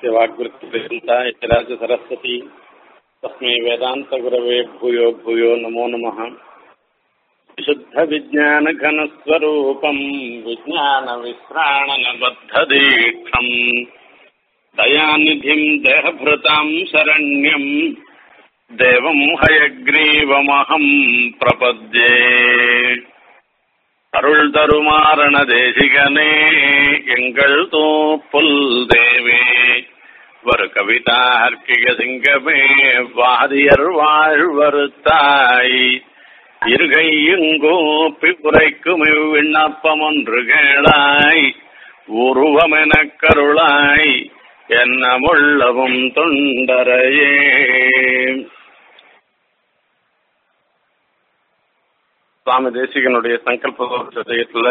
यस्य वाग्वृत्तिपर्यन्ता यतिराज सरस्वती तस्मै वेदान्तगुरवे भूयो भूयो नमो नमः विशुद्धविज्ञानघनस्वरूपम् विज्ञानविश्राणनबद्धदीक्षम् दयानिधिम् देहभृताम् शरण्यम् देवम् हयग्रीवमहम् प्रपद्ये அருள் தருமாரண தேசிகனே எங்கள் தோப்புல் தேவே வரு கவிதா ஹர்க்கிக சிங்கமே வாதியர் வாழ்வருத்தாய் இருகையுங்கோப்பி புரைக்கும் இவ்விண்ணப்பம் ஒன்று கேளாய் உருவமெனக் கருளாய் என்னமுள்ளவும் தொண்டரையே சுவாமி தேசிகனுடைய சங்கல்ப விஷயத்துல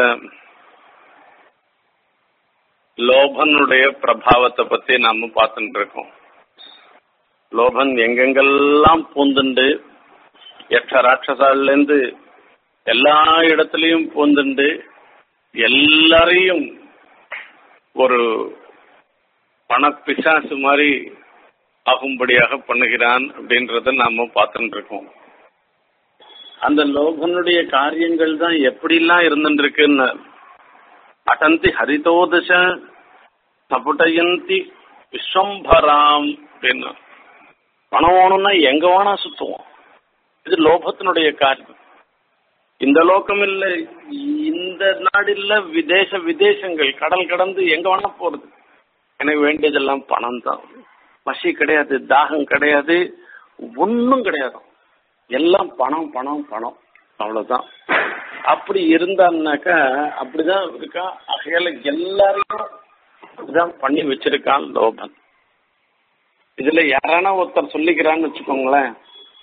லோபனுடைய பிரபாவத்தை பத்தி நாம பார்த்துட்டு இருக்கோம் லோபன் எங்கெங்கெல்லாம் பூந்துண்டு எட்ட ராட்சசால இருந்து எல்லா இடத்துலயும் பூந்துண்டு எல்லாரையும் ஒரு பணப்பிசாசு மாதிரி ஆகும்படியாக பண்ணுகிறான் அப்படின்றத நாம பார்த்துட்டு இருக்கோம் அந்த லோகனுடைய காரியங்கள் தான் எப்படிலாம் இருந்துருக்குன்னு அடந்தி ஹரிதோதச சபுடயந்தி விஸ்வம்பராம் அப்படின்னு பணம் வேணும்னா எங்க வேணா சுத்துவோம் இது லோகத்தினுடைய காரியம் இந்த லோகம் இல்ல இந்த நாடு இல்ல விதேச விதேசங்கள் கடல் கடந்து எங்க வேணா போறது எனக்கு வேண்டியதெல்லாம் பணம் தான் பசி கிடையாது தாகம் கிடையாது ஒன்னும் கிடையாது எல்லாம் பணம் பணம் பணம் அவ்வளவுதான் அப்படி இருந்தான்னாக்கா அப்படிதான் இருக்கா அகையில எல்லாரையும் அப்படிதான் பண்ணி வச்சிருக்கான் லோபன் இதுல யாரானா ஒருத்தர் சொல்லிக்கிறான்னு வச்சுக்கோங்களேன்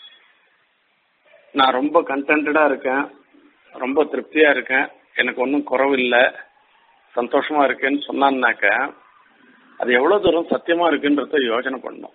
நான் ரொம்ப கண்டென்டா இருக்கேன் ரொம்ப திருப்தியா இருக்கேன் எனக்கு ஒன்றும் குறவில்லை சந்தோஷமா இருக்கேன்னு சொன்னான்னாக்க அது எவ்வளவு தூரம் சத்தியமா இருக்குன்றத யோசனை பண்ணும்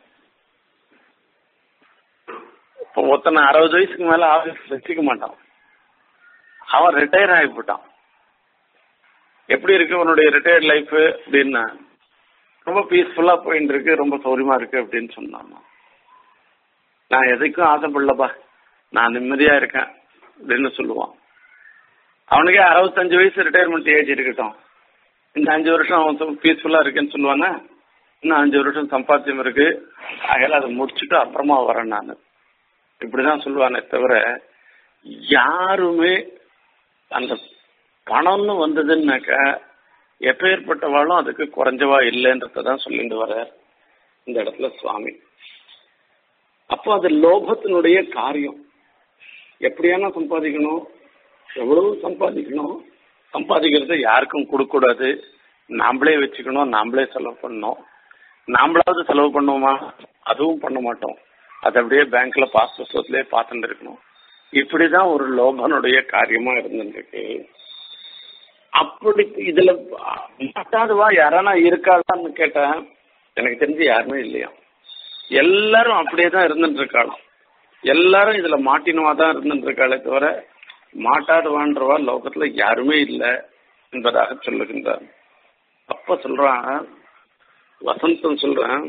இப்போ ஒருத்தனை அறுபது வயசுக்கு மேல ஆஃபீஸ் வச்சுக்க மாட்டான் அவன் ரிட்டையர் ஆகிவிட்டான் எப்படி இருக்கு உன்னுடைய ரிட்டையர்ட் லைஃப் அப்படின்னா ரொம்ப பீஸ்ஃபுல்லா போயிட்டு இருக்கு ரொம்ப சௌரியமா இருக்கு அப்படின்னு சொன்னான் நான் எதுக்கும் ஆசைப்படலப்பா நான் நிம்மதியா இருக்கேன் அப்படின்னு சொல்லுவான் அவனுக்கே அறுபத்தஞ்சு வயசு ரிட்டையர்மெண்ட் ஏஜ் இருக்கட்டும் இந்த அஞ்சு வருஷம் அவன் பீஸ்ஃபுல்லா இருக்குன்னு சொல்லுவானா இன்னும் அஞ்சு வருஷம் சம்பாத்தியம் இருக்கு ஆகையில அதை முடிச்சுட்டு அப்புறமா வரேன் நான் இப்படிதான் சொல்லுவானே தவிர யாருமே அந்த பணம்னு வந்ததுன்னாக்கா எப்பேற்பட்டவாளும் அதுக்கு குறைஞ்சவா இல்லைன்றதான் சொல்லிட்டு வர இந்த இடத்துல சுவாமி அப்போ அது லோபத்தினுடைய காரியம் எப்படியான சம்பாதிக்கணும் எவ்வளவு சம்பாதிக்கணும் சம்பாதிக்கிறத யாருக்கும் கொடுக்கூடாது நாமளே வச்சுக்கணும் நாமளே செலவு பண்ணணும் நாமளாவது செலவு பண்ணுவோமா அதுவும் பண்ண மாட்டோம் அது அப்படியே பேங்க்ல பாஸ் புஸ்தகத்திலே பார்த்துட்டு இருக்கணும் இப்படிதான் ஒரு லோபனுடைய காரியமா இருந்துருக்கு அப்படி இதுல மாட்டாதுவா யாரானா இருக்காளான்னு கேட்டேன் எனக்கு தெரிஞ்சு யாருமே இல்லையா எல்லாரும் அப்படியே தான் இருந்துட்டு இருக்காளாம் எல்லாரும் இதுல மாட்டினவா தான் இருந்துட்டு இருக்காளே தவிர மாட்டாதவான்றவா லோகத்துல யாருமே இல்லை என்பதாக சொல்லுகின்றார் அப்ப சொல்றான் வசந்தம் சொல்றான்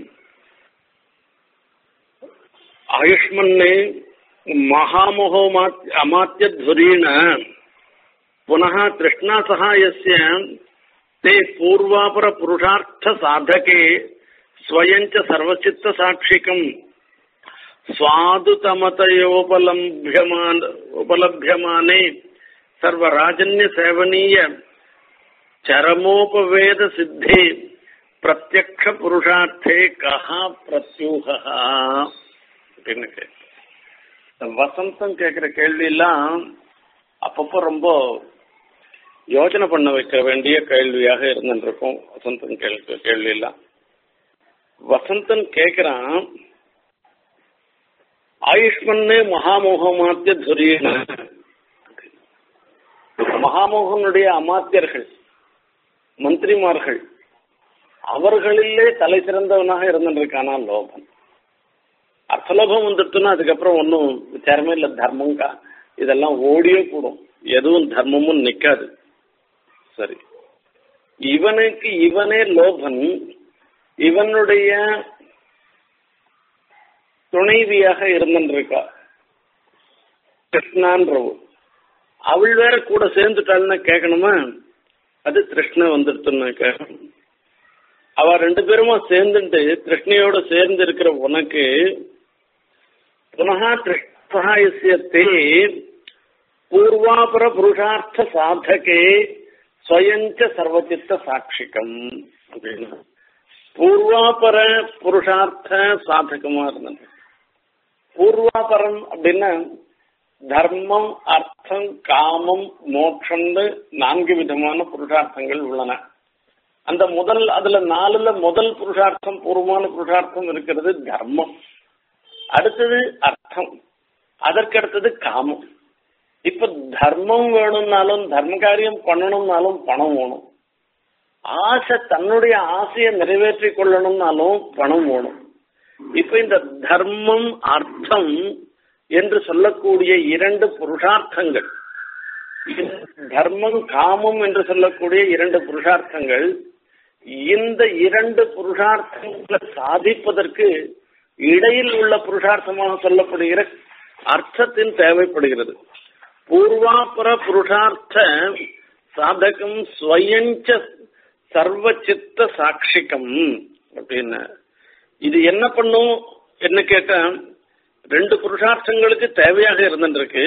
ಆಯುಷ್ಮನ್ನೇ ಮಹಾಮೋಹೋ ಅಮಾತ್ಯ ಧ್ವರೀಣ ಪುನಃ ತೃಷ್ಣಾ ಸಹಾಯಸ್ಯ ತೇ ಪೂರ್ವಾಪರ ಪುರುಷಾರ್ಥ ಸಾಧಕೆ ಸ್ವಯಂಚ ಸರ್ವಚಿತ್ತ ಸಾಕ್ಷಿಕಂ ಸ್ವಾದುತಮತಯೋಪಲಭ್ಯಮಾನ ಉಪಲಭ್ಯಮಾನೆ ಸರ್ವರಾಜನ್ಯ ಸೇವನೀಯ ಚರಮೋಪವೇದ ಸಿದ್ಧಿ பிரத்யக்ஷ புருஷார்த்தே கஹா பிரத்யூக அப்படின்னு வசந்தம் கேட்கிற கேள்வி எல்லாம் அப்பப்போ ரொம்ப யோசனை பண்ண வைக்க வேண்டிய கேள்வியாக இருந்துருக்கும் வசந்தன் கேள்வி கேள்வி எல்லாம் வசந்தன் கேட்கிறான் ஆயுஷ்மன்னே மகாமோகமாத்திய துரியன மகாமோகனுடைய அமாத்தியர்கள் மந்திரிமார்கள் அவர்களிலே தலை சிறந்தவனாக இருந்துருக்கானா லோபன் அர்த்தலோபம் வந்துட்டுன்னா அதுக்கப்புறம் ஒன்றும் விசாரமே இல்லை தர்மம் கா இதெல்லாம் ஓடியே கூடும் எதுவும் தர்மமும் நிக்காது சரி இவனுக்கு இவனே லோபன் இவனுடைய துணைவியாக இருந்துருக்கா கிருஷ்ணான்றவ அவள் வேற கூட சேர்ந்துட்டாள்னா கேட்கணுமா அது கிருஷ்ண வந்துடுத்துன்னு கேட்கணும் அவ ரெண்டு பேருமா சேர்ந்துட்டு கிருஷ்ணையோட சேர்ந்து இருக்கிற உனக்கு புனகா கிருஷ்ணாயசியத்தே பூர்வாபர புருஷார்த்த சாதகே ஸ்வயஞ்ச சர்வச்சித்த சாட்சிகம் அப்படின்னு பூர்வாபர புருஷார்த்த சாதகமா இருந்தது பூர்வாபரம் அப்படின்னா தர்மம் அர்த்தம் காமம் மோட்சம்னு நான்கு விதமான புருஷார்த்தங்கள் உள்ளன அந்த முதல் அதுல நாலுல முதல் புருஷார்த்தம் பூர்வமான புருஷார்த்தம் இருக்கிறது தர்மம் அடுத்தது அர்த்தம் அதற்கு அடுத்தது காமம் இப்ப தர்மம் வேணும்னாலும் தர்ம காரியம் பண்ணணும்னாலும் பணம் வேணும் ஆசை தன்னுடைய ஆசையை நிறைவேற்றி கொள்ளணும்னாலும் பணம் வேணும் இப்ப இந்த தர்மம் அர்த்தம் என்று சொல்லக்கூடிய இரண்டு புருஷார்த்தங்கள் தர்மம் காமம் என்று சொல்லக்கூடிய இரண்டு புருஷார்த்தங்கள் இந்த இரண்டு புருஷார்த்தங்களை சாதிப்பதற்கு இடையில் உள்ள புருஷார்த்தமாக சொல்லப்படுகிற அர்த்தத்தின் தேவைப்படுகிறது பூர்வாபர புருஷார்த்த சாதகம் ஸ்வயஞ்ச சர்வச்சித்த சாட்சிகம் அப்படின்னு இது என்ன பண்ணும் என்ன கேட்டா ரெண்டு புருஷார்த்தங்களுக்கு தேவையாக இருந்துருக்கு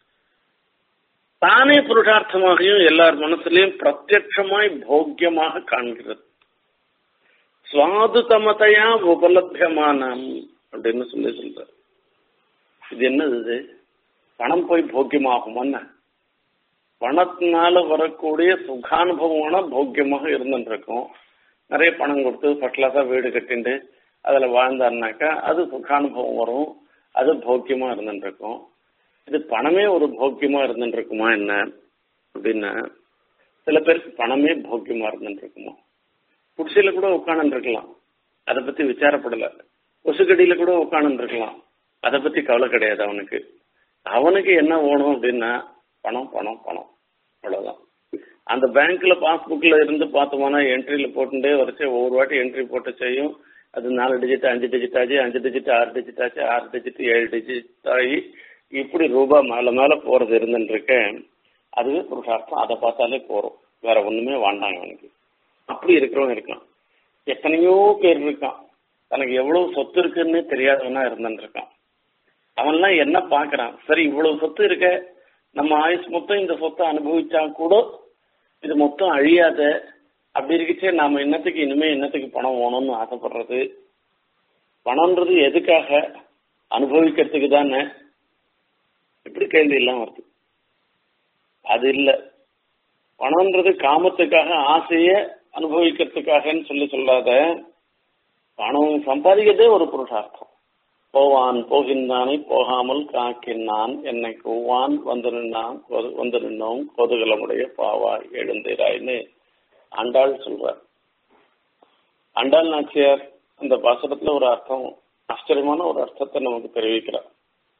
தானே புருஷார்த்தமாகவும் எல்லார் மனசுலையும் பிரத்யட்சமாய் போக்கியமாக காண்கிறது சுவாதுதமதையா உபலபியமானம் அப்படின்னு சொல்லி சொல்றார் இது என்னது இது பணம் போய் போக்கியமாகுமா பணத்தினால வரக்கூடிய சுகானுபவமான போக்கியமாக இருந்துருக்கும் நிறைய பணம் கொடுத்து ஃபர்ஸ்ட் கிளாஸா வீடு கட்டிண்டு அதுல வாழ்ந்தாருனாக்கா அது சுகானுபவம் வரும் அது போக்கியமா இருந்துருக்கும் இது பணமே ஒரு போக்கியமா இருந்துருக்குமா என்ன அப்படின்னா சில பேருக்கு பணமே போக்கியமா இருந்துருக்குமா குடிசையில கூட உட்காந்து இருக்கலாம் அதை பத்தி விசாரப்படல கொசுக்கடியில கூட உட்காந்து இருக்கலாம் அதை பத்தி கவலை கிடையாது அவனுக்கு அவனுக்கு என்ன வேணும் அப்படின்னா பணம் பணம் பணம் அவ்வளவுதான் அந்த பேங்க்ல பாஸ்புக்ல இருந்து பார்த்தோம்னா என்ட்ரியில போட்டுட்டே வரைச்சு ஒவ்வொரு வாட்டி என்ட்ரி போட்டு செய்யும் அது நாலு டிஜிட் அஞ்சு டிஜிட் ஆச்சு அஞ்சு டிஜிட் ஆறு டிஜிட் ஆச்சு ஆறு டிஜிட் ஏழு டிஜிட் ஆகி இப்படி ரூபா மேல மேல போறது இருந்துருக்கேன் அதுவே புருஷார்த்தம் அதை பார்த்தாலே போறோம் வேற ஒண்ணுமே வேண்டாங்க அவனுக்கு அப்படி இருக்கிறவன் இருக்கான் எத்தனையோ பேர் இருக்கான் தனக்கு எவ்வளவு சொத்து இருக்குன்னு தெரியாதவனா இருந்துருக்கான் அவன்லாம் என்ன பாக்குறான் சரி இவ்வளவு சொத்து இருக்க நம்ம ஆயுஸ் மொத்தம் இந்த சொத்தை அனுபவிச்சா கூட இது மொத்தம் அழியாத அப்படி இருக்கச்சே நாம என்னத்துக்கு இனிமே என்னத்துக்கு பணம் வேணும்னு ஆசைப்படுறது பணம்ன்றது எதுக்காக அனுபவிக்கிறதுக்கு தானே இப்படி கேள்வி எல்லாம் வருது அது இல்ல பணம்ன்றது காமத்துக்காக ஆசைய அனுபவிக்கிறதுக்காகன்னு சொல்லி சொல்லாத பணம் சம்பாதிக்கிறதே ஒரு புருஷார்த்தம் போவான் போகின்றானை போகாமல் காக்கின்றான் என்னை கூவான் வந்து நின்னான் வந்து நின்னோம் கொதுகலமுடைய பாவா எழுந்திராய்னு ஆண்டாள் சொல்றார் ஆண்டாள் நாச்சியார் அந்த பாசனத்துல ஒரு அர்த்தம் ஆச்சரியமான ஒரு அர்த்தத்தை நமக்கு தெரிவிக்கிறார்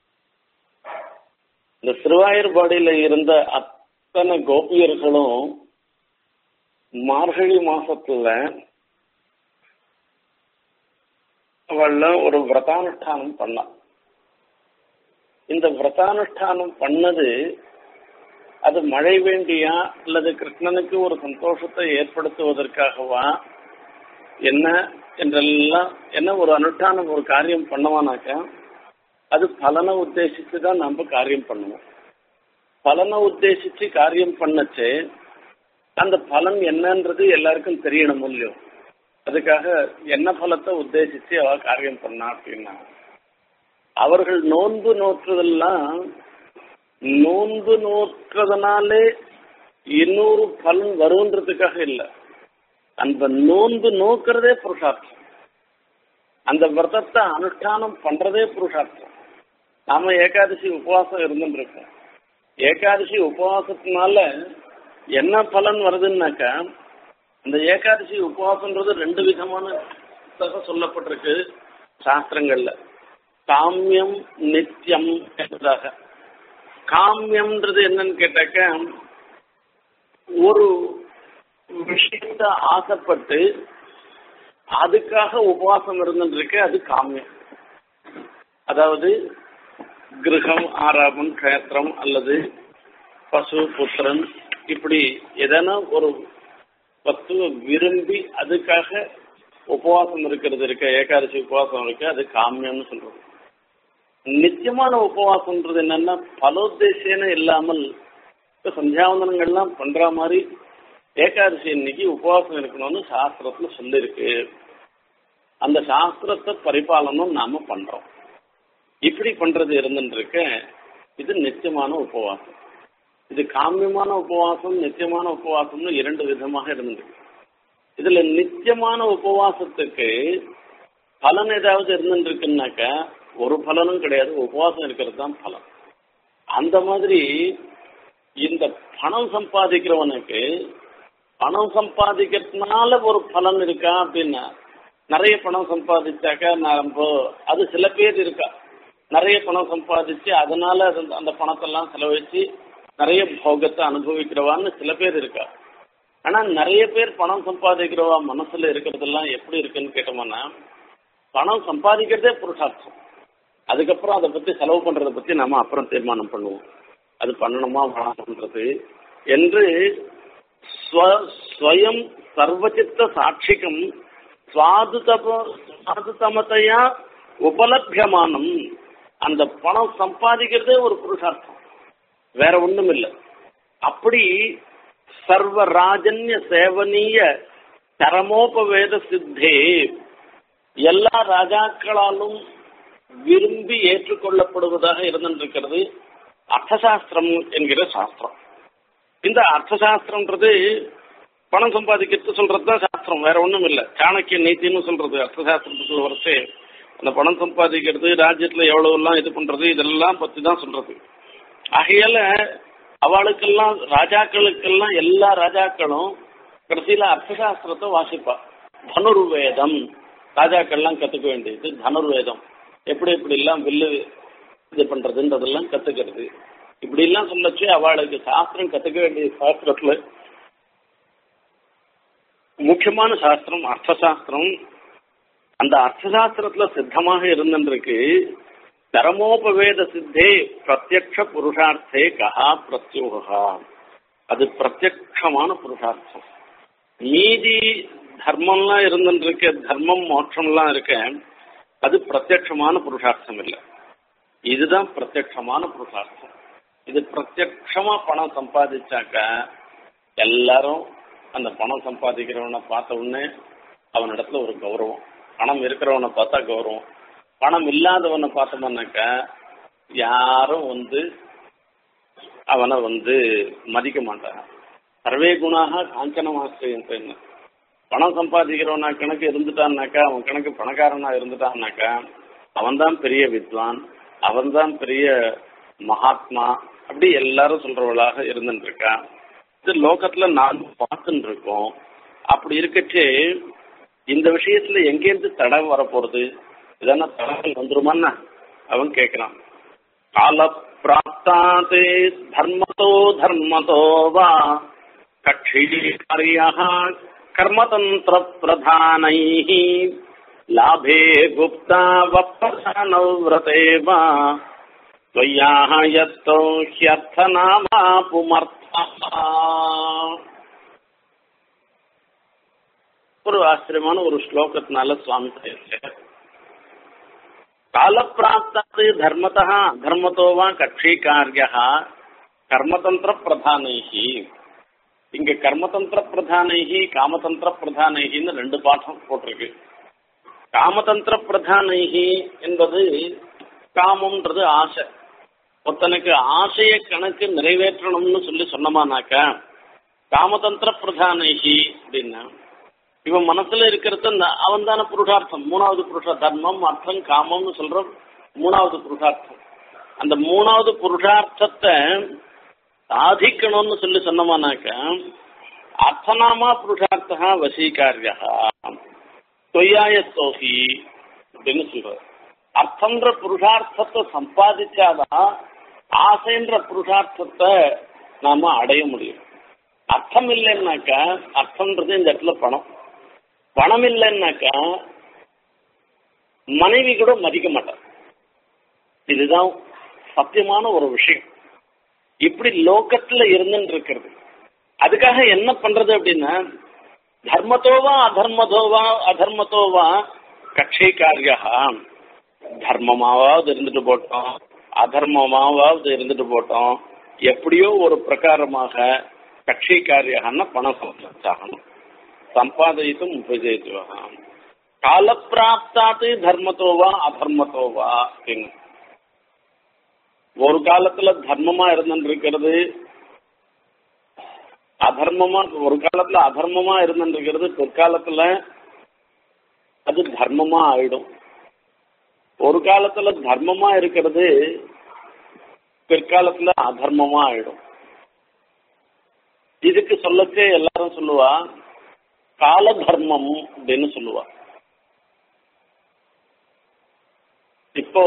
இந்த திருவாயூர்பாடியில இருந்த அத்தனை கோபியர்களும் மார்கழி மாசத்துல அவள்ல ஒரு விரதானுஷ்டானம் பண்ணான் இந்த விரதானுஷ்டானம் பண்ணது அது மழை வேண்டியா அல்லது கிருஷ்ணனுக்கு ஒரு சந்தோஷத்தை ஏற்படுத்துவதற்காகவா என்ன என்றெல்லாம் என்ன ஒரு அனுஷ்டானம் ஒரு காரியம் பண்ணவானாக்க அது பலனை உத்தேசித்து தான் நம்ம காரியம் பண்ணுவோம் பலனை உத்தேசிச்சு காரியம் பண்ணச்சு அந்த பலன் என்னன்றது எல்லாருக்கும் தெரியணும் இல்லையோ அதுக்காக என்ன பலத்தை உத்தேசிச்சு அவ காரியம் பண்ணா அப்படின்னா அவர்கள் நோன்பு நோற்றுதெல்லாம் நோன்பு நோற்றதுனாலே இன்னொரு பலன் வருன்றதுக்காக இல்லை அந்த நோன்பு நோக்கிறதே புருஷார்த்தம் அந்த விரதத்தை அனுஷ்டானம் பண்றதே புருஷார்த்தம் நாம ஏகாதசி உபவாசம் இருந்துட்டு இருக்கோம் ஏகாதசி உபவாசத்தினால என்ன பலன் வருதுன்னாக்கா அந்த ஏகாதசி உபவாசம்ன்றது ரெண்டு விதமான சொல்லப்பட்டிருக்கு சாஸ்திரங்கள்ல காமியம் நித்தியம் என்பதாக காமியம்ன்றது என்னன்னு கேட்டாக்க ஒரு விஷயத்த ஆசைப்பட்டு அதுக்காக உபவாசம் இருந்துருக்கு அது காமியம் அதாவது கிரகம் ஆராபம் கஷேத்திரம் அல்லது பசு புத்திரன் இப்படி எதனா ஒரு வஸ்துவை விரும்பி அதுக்காக உபவாசம் இருக்கிறது இருக்க ஏகாதசி உபவாசம் இருக்கு அது காமியம்னு சொல்றது நித்தியமான உபவாசம்ன்றது என்னன்னா பலோத்தேசியன்னு இல்லாமல் இப்ப சந்தியாவந்தனங்கள்லாம் பண்ற மாதிரி ஏகாதசி இன்னைக்கு உபவாசம் இருக்கணும்னு சாஸ்திரத்துல சொல்லிருக்கு அந்த சாஸ்திரத்தை பரிபாலனம் நாம பண்றோம் இப்படி பண்றது இருந்துருக்கு இது நித்தியமான உபவாசம் இது காமியமான உபவாசம் நித்தியமான உபவாசம்னு இரண்டு விதமாக இருந்திருக்கு இதுல நித்தியமான உபவாசத்துக்கு பலன் ஏதாவது இருந்துருக்குன்னாக்கா ஒரு பலனும் கிடையாது உபவாசம் இருக்கிறது தான் பலன் அந்த மாதிரி இந்த பணம் சம்பாதிக்கிறவனுக்கு பணம் சம்பாதிக்கிறதுனால ஒரு பலன் இருக்கா அப்படின்னா நிறைய பணம் சம்பாதிச்சாக்கா நம்ம அது சில பேர் இருக்கா நிறைய பணம் சம்பாதிச்சு அதனால அது- அந்த பணத்தெல்லாம் செலவழிச்சு நிறைய போகத்தை அனுபவிக்கிறவான்னு சில பேர் இருக்கா ஆனா நிறைய பேர் பணம் சம்பாதிக்கிறவா மனசுல இருக்கிறதெல்லாம் எப்படி இருக்குன்னு கேட்டோம்னா பணம் சம்பாதிக்கிறதே புருஷார்த்தம் அதுக்கப்புறம் அதை பத்தி செலவு பண்றதை பத்தி நாம அப்புறம் தீர்மானம் பண்ணுவோம் அது பண்ணணுமா வேணாம்ன்றது என்று ஸ்வ- ஸ்வயம் சர்வசித்த சாட்சிகம் சுவாதுதப சுவாதுதமத்தையா உபலபியமானம் அந்த பணம் சம்பாதிக்கிறதே ஒரு புருஷார்த்தம் வேற ஒண்ணும் இல்லை அப்படி சர்வ ராஜன்ய சேவனீய தரமோபவேத சித்தே எல்லா ராஜாக்களாலும் விரும்பி ஏற்றுக்கொள்ளப்படுவதாக இருந்திருக்கிறது அர்த்தசாஸ்திரம் என்கிற சாஸ்திரம் இந்த அர்த்தசாஸ்திரம்ன்றது பணம் சம்பாதிக்கிறது சொல்றது தான் சாஸ்திரம் வேற ஒண்ணும் இல்ல சாணக்கிய நீதினு சொல்றது அர்த்தசாஸ்திரத்துக்குள்ள வரச்சே அந்த பணம் சம்பாதிக்கிறது ராஜ்யத்துல எவ்வளவு எல்லாம் இது பண்றது இதெல்லாம் பத்தி தான் சொல்றது ஆகையால அவளுக்கெல்லாம் ராஜாக்களுக்கெல்லாம் எல்லா ராஜாக்களும் கடைசியில அர்த்தசாஸ்திரத்தை வாசிப்பா தனுர்வேதம் ராஜாக்கள்லாம் கத்துக்க வேண்டியது தனுர்வேதம் எப்படி எப்படி எல்லாம் வில்லு இது பண்றதுன்றதெல்லாம் கத்துக்கிறது இப்படி எல்லாம் சொல்லச்சு அவளுக்கு சாஸ்திரம் கத்துக்க வேண்டிய சாஸ்திரத்துல முக்கியமான சாஸ்திரம் அர்த்தசாஸ்திரம் அந்த அர்த்தசாஸ்திரத்துல சித்தமாக இருந்திருக்கு தரமோபவேத சித்தே பிரத்யக்ஷ புருஷார்த்தே கஹா பிரத்யோகா அது பிரத்யக்ஷமான புருஷார்த்தம் மீதி தர்மம்லாம் இருந்துருக்கு தர்மம் மோட்சம்லாம் இருக்க அது பிரத்யக்ஷமான புருஷார்த்தம் இல்லை இதுதான் பிரத்யக்ஷமான புருஷார்த்தம் இது பிரத்யக்ஷமா பணம் சம்பாதிச்சாக்க எல்லாரும் அந்த பணம் சம்பாதிக்கிறவனை பார்த்த உடனே அவனிடத்துல ஒரு கௌரவம் பணம் இருக்கிறவனை பார்த்தா கௌரவம் பணம் இல்லாதவனை பார்த்தோம்னாக்க யாரும் வந்து அவனை வந்து மதிக்க மாட்டாங்க சர்வே குணாக காஞ்சனமாசிரியன் என்ன பணம் சம்பாதிக்கிறவனா கணக்கு இருந்துட்டான்னாக்கா அவன் கணக்கு பணக்காரனா இருந்துட்டான்னாக்கா அவன்தான் பெரிய வித்வான் அவன்தான் பெரிய மகாத்மா அப்படி எல்லாரும் சொல்றவளாக இருந்துட்டு இருக்கான் இது லோகத்துல நாம் பார்த்துட்டு இருக்கோம் அப்படி இருக்கச்சே இந்த விஷயத்துல எங்கேருந்து தடை வரப்போறது இதென்ன தடங்கள் வந்துருமான்னா அவன் கேட்கிறான் கால பிராப்தாதே தர்மதோ தர்மதோ வா கட்சீகாரியா கர்மதந்திர பிரதானை லாபே குப்தா வப்பசானவ்ரதே வா त्वय्याः यत्तो ह्यर्थनामा पुमर्थः ஒரு ஆச்சரியமான ஒரு ஸ்லோகத்தினால சுவாமி சொல்லியிருக்கார் காலப்பிராப்தாது தர்மத்தா தர்மத்தோவா கட்சி காரியா கர்மதந்திர பிரதானைகி இங்க கர்மதந்திர பிரதானைகி காமதந்திர பிரதானைகின்னு ரெண்டு பாடம் போட்டிருக்கு காமதந்திர பிரதானைகி என்பது காமம்ன்றது ஆசை ஒருத்தனுக்கு ஆசைய கணக்கு நிறைவேற்றணும்னு சொல்லி சொன்னமானாக்கா காமதந்திர பிரதானைகி அப்படின்னா இவன் மனசுல இருக்கிறது அவன் தானே புருஷார்த்தம் மூணாவது புருஷ தர்மம் அர்த்தம் காமம்னு சொல்ற மூணாவது புருஷார்த்தம் அந்த மூணாவது புருஷார்த்தத்தை சாதிக்கணும்னு சொல்லி சொன்னமானாக்கா அர்த்தநாமா புருஷார்த்தா வசீகாரியா தொய்யாய தோகி அப்படின்னு சொல்ற அர்த்தம்ன்ற புருஷார்த்தத்தை சம்பாதிச்சாதான் ஆசைன்ற புருஷார்த்தத்தை நாம அடைய முடியும் அர்த்தம் இல்லைன்னாக்கா அர்த்தம்ன்றது இந்த இடத்துல பணம் பணம் இல்லைன்னாக்கா மனைவி கூட மதிக்க மாட்டார் இதுதான் சத்தியமான ஒரு விஷயம் இப்படி லோகத்துல இருந்துன்னு இருக்கிறது அதுக்காக என்ன பண்றது அப்படின்னா தர்மத்தோவா அதர்மதோவா அதர்மத்தோவா கட்சை காரியா தர்மமாவது இருந்துட்டு போட்டோம் அதர்மமாவது இருந்துட்டு போட்டோம் எப்படியோ ஒரு பிரகாரமாக கட்சி காரியான பணம் சம்பாதிச்சாகணும் சம்பாதித்தும் உபஜயித்துவகாம் காலப்பிராப்தாத்து தர்மத்தோவா அதர்மத்தோவா அப்படின்னு ஒரு காலத்துல தர்மமா இருந்துட்டு இருக்கிறது அதர்மமா ஒரு காலத்துல அதர்மமா இருந்துட்டு இருக்கிறது பிற்காலத்துல அது தர்மமா ஆயிடும் ஒரு காலத்துல தர்மமா இருக்கிறது பிற்காலத்துல அதர்மமா ஆயிடும் இதுக்கு சொல்லச்சே எல்லாரும் சொல்லுவா கால தர்மம் அப்படின்னு சொல்லுவா இப்போ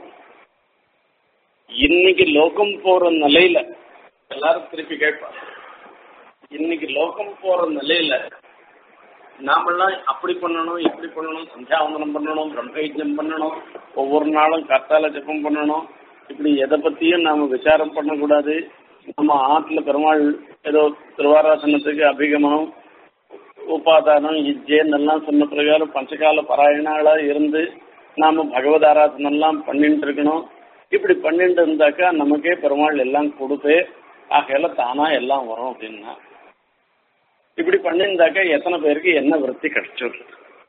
இன்னைக்கு லோகம் போற நிலையில எல்லாரும் திருப்பி கேட்பா இன்னைக்கு லோகம் போற நிலையில நாமெல்லாம் அப்படி பண்ணணும் இப்படி பண்ணணும் சந்தியாவந்தனம் பண்ணணும் பிரம்மயஜம் பண்ணணும் ஒவ்வொரு நாளும் கத்தால ஜபம் பண்ணணும் இப்படி எதை பத்தியும் நாம விசாரம் பண்ணக்கூடாது நம்ம ஆற்றுல பெருமாள் ஏதோ திருவாராசனத்துக்கு அபிகமனம் உபாதானம் இஜ்ஜேன்னு எல்லாம் சொன்ன பிரகாரம் பஞ்சகால பாராயணாளா இருந்து நாம பகவத் ஆராதனை எல்லாம் பண்ணிட்டு இருக்கணும் இப்படி பண்ணிட்டு இருந்தாக்கா நமக்கே பெருமாள் எல்லாம் கொடுத்து ஆகையால தானா எல்லாம் வரும் அப்படின்னா இப்படி பண்ணியிருந்தாக்கா எத்தனை பேருக்கு என்ன விருத்தி கிடைச்சிடுறது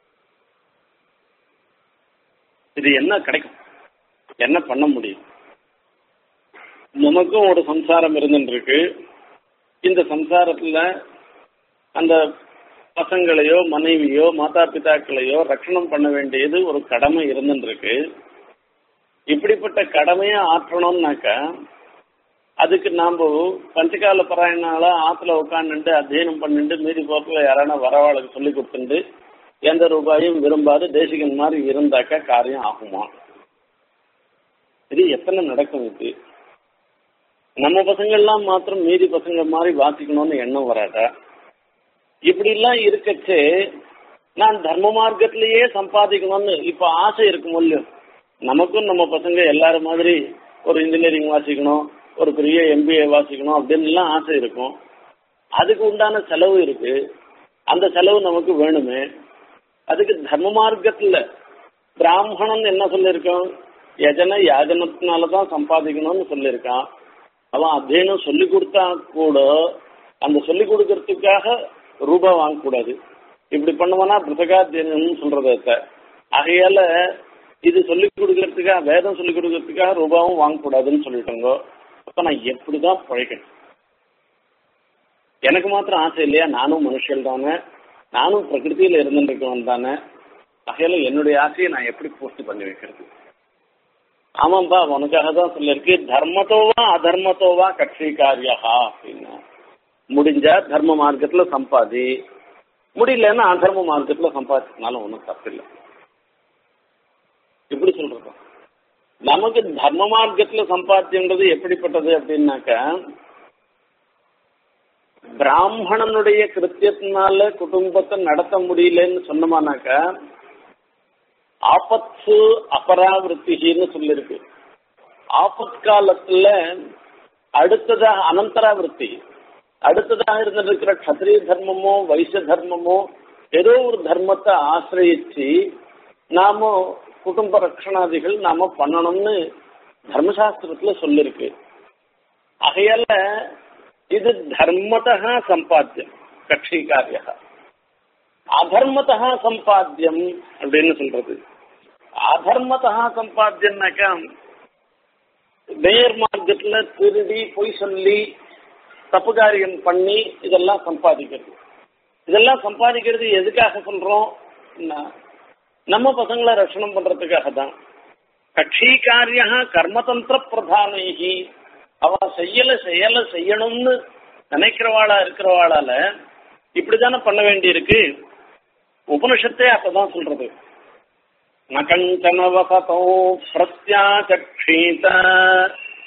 இது என்ன கிடைக்கும் என்ன பண்ண முடியும் நமக்கும் ஒரு சம்சாரம் இருந்துட்டு இருக்கு இந்த சம்சாரத்துல அந்த பசங்களையோ மனைவியோ மாதா பிதாக்களையோ ரட்சணம் பண்ண வேண்டியது ஒரு கடமை இருந்துட்டு இருக்கு இப்படிப்பட்ட கடமையை ஆற்றணும்னாக்கா அதுக்கு நாம பஞ்சகால பராயணால ஆத்துல உட்காந்துட்டு அத்தியனம் பண்ணிட்டு மீதி போக்கில் யாரான வரவாளுக்கு சொல்லி கொடுத்துட்டு எந்த ரூபாயும் விரும்பாது தேசிகன் மாதிரி இருந்தாக்கா காரியம் ஆகுமா இது எத்தனை நடக்கும் இது நம்ம பசங்கள்லாம் மாத்திரம் மீதி பசங்க மாதிரி வாசிக்கணும்னு எண்ணம் வராதா இப்படி எல்லாம் இருக்கச்சு நான் தர்ம மார்க்கத்திலேயே சம்பாதிக்கணும்னு இப்ப ஆசை இருக்கும் இல்லையோ நமக்கும் நம்ம பசங்க எல்லாரும் மாதிரி ஒரு இன்ஜினியரிங் வாசிக்கணும் ஒரு பெரிய எம்பிஏ வாசிக்கணும் அப்படின்னு எல்லாம் ஆசை இருக்கும் அதுக்கு உண்டான செலவு இருக்கு அந்த செலவு நமக்கு வேணுமே அதுக்கு தர்ம மார்க்கத்துல பிராமணன் என்ன சொல்லியிருக்கான் யஜன யாஜனத்தினாலதான் சம்பாதிக்கணும்னு சொல்லியிருக்கான் அவன் அத்தியனம் சொல்லி கொடுத்தா கூட அந்த சொல்லி கொடுக்கறதுக்காக ரூபாய் வாங்கக்கூடாது இப்படி பண்ணுவானா புத்தகாத்தியனம்னு சொல்றத ஆகையால இது சொல்லி கொடுக்கறதுக்காக வேதம் சொல்லி கொடுக்கறதுக்காக ரூபாவும் வாங்கக்கூடாதுன்னு சொல்லிட்டாங்க அப்ப நான் எப்படிதான் பழைக்கணும் எனக்கு மாத்திரம் ஆசை இல்லையா நானும் மனுஷன் தானே நானும் பிரகிருதியில இருந்துருக்கவன் தானே ஆகையால என்னுடைய ஆசையை நான் எப்படி பூர்த்தி பண்ணி வைக்கிறது ஆமாம்பா உனக்காக தான் சொல்லியிருக்கு தர்மத்தோவா அதர்மத்தோவா கட்சி காரியா அப்படின்னா முடிஞ்சா தர்ம மார்க்கத்துல சம்பாதி முடியலன்னா அதர்ம மார்க்கத்துல சம்பாதிச்சதுனால ஒன்றும் தப்பில்லை எப்படி சொல்றது நமக்கு தர்ம மார்க்கத்துல சம்பாத்தியன்றது எப்படிப்பட்டது அப்படின்னாக்க பிராமணனுடைய கிருத்தியத்தினால குடும்பத்தை நடத்த முடியலன்னு சொன்னோமானாக்க ஆபத்து அபராவிருத்தின்னு சொல்லிருக்கு ஆபத் காலத்துல அடுத்ததாக அனந்தராவிருத்தி அடுத்ததாக இருந்திருக்கிற கத்திரிய தர்மமோ வைசிய தர்மமோ ஏதோ ஒரு தர்மத்தை ஆசிரியிச்சு நாம குடும்ப ரட்சணாதிகள் நாம பண்ணணும்னு தர்மசாஸ்திரத்துல சொல்லிருக்கு ஆகையால இது தர்மத்தா சம்பாத்தியம் கட்சி காரிய அதர்மத்தா சம்பாத்தியம் அப்படின்னு சொல்றது அதர்மத்தா சம்பாத்தியம்னாக்கா நேர் மார்க்கத்துல திருடி பொய் சொல்லி தப்பு காரியம் பண்ணி இதெல்லாம் சம்பாதிக்கிறது இதெல்லாம் சம்பாதிக்கிறது எதுக்காக சொல்றோம் நம்ம பசங்களை ரட்சணம் பண்றதுக்காக தான் கட்சி காரியா கர்மதந்திர பிரதானி அவ செய்யல செய்யல செய்யணும்னு நினைக்கிறவாளா இருக்கிறவாளால இப்படித்தானே பண்ண வேண்டியிருக்கு உபனிஷத்தே அப்பதான் சொல்றது நகஞ்சன வசதோ பிரத்யாச்சீத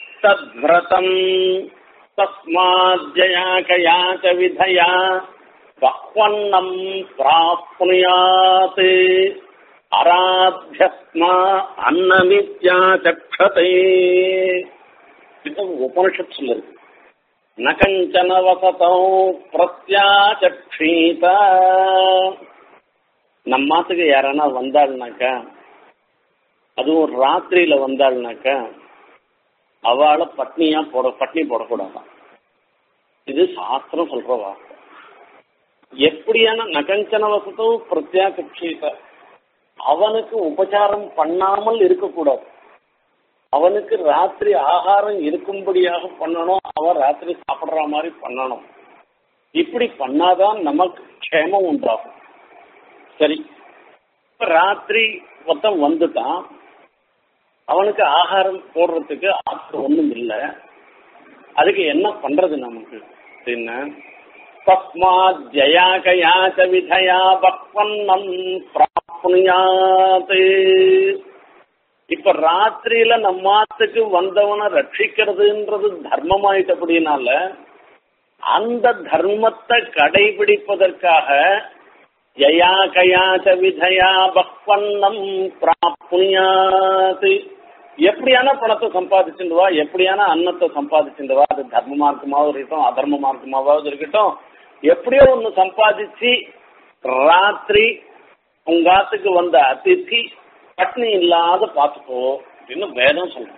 தத்விரதம் தஸ்மாத்யா கயா ச விதயா பக்வன்னம் பிராப்னுயாத் ஆராத்தியஸ்மா அன்னமித்யா சக்ஷதே இது உபனிஷத் சொல்லுது நகஞ்சன வசதம் பிரத்யாச்சீத நம்மாத்துக்கு யாரானா வந்தாள்னாக்கா அதுவும் ராத்திரியில வந்தாள்னாக்கா அவளை பட்னியா போட பட்னி போடக்கூடாதான் இது சாஸ்திரம் சொல்ற வார்த்தை எப்படியான நகஞ்சன வசதம் பிரத்யாகட்சித அவனுக்கு உபச்சாரம் பண்ணாமல் இருக்கக்கூடாது அவனுக்கு ராத்திரி ஆகாரம் இருக்கும்படியாக பண்ணணும் அவன் ராத்திரி சாப்பிடுற மாதிரி பண்ணணும் இப்படி பண்ணாதான் நமக்கு க்ஷேமம் உண்டாகும் சரி இப்ப ராத்திரி மொத்தம் வந்துட்டான் அவனுக்கு ஆகாரம் போடுறதுக்கு ஆசை ஒண்ணும் இல்லை அதுக்கு என்ன பண்றது நமக்கு அப்படின்னு தஸ்மாத் ஜயா கயாச்ச விதயா பக்வன்னம் பிராப்னுயாத் இப்ப ராத்திரியில நம்மாத்துக்கு வந்தவனை ரட்சிக்கிறதுன்றது தர்மமாயிட்டபடினால அந்த தர்மத்தை கடைபிடிப்பதற்காக ஜயா கயாச்ச விதயா பக்வன்னம் பிராப்னுயாத் எப்படியான பணத்தை சம்பாதிச்சுட்டு வா எப்படியான அன்னத்தை சம்பாதிச்சுட்டு வா அது தர்ம மார்க்கமாவது இருக்கட்டும் அதர்ம மார்க்கமாவது இருக்கட்டும் எப்படியோ ஒண்ணு சம்பாதிச்சு ராத்திரி உங்காத்துக்கு வந்த அதிர்ச்சி பட்னி இல்லாத பார்த்துக்கோ அப்படின்னு வேதம் சொல்றோம்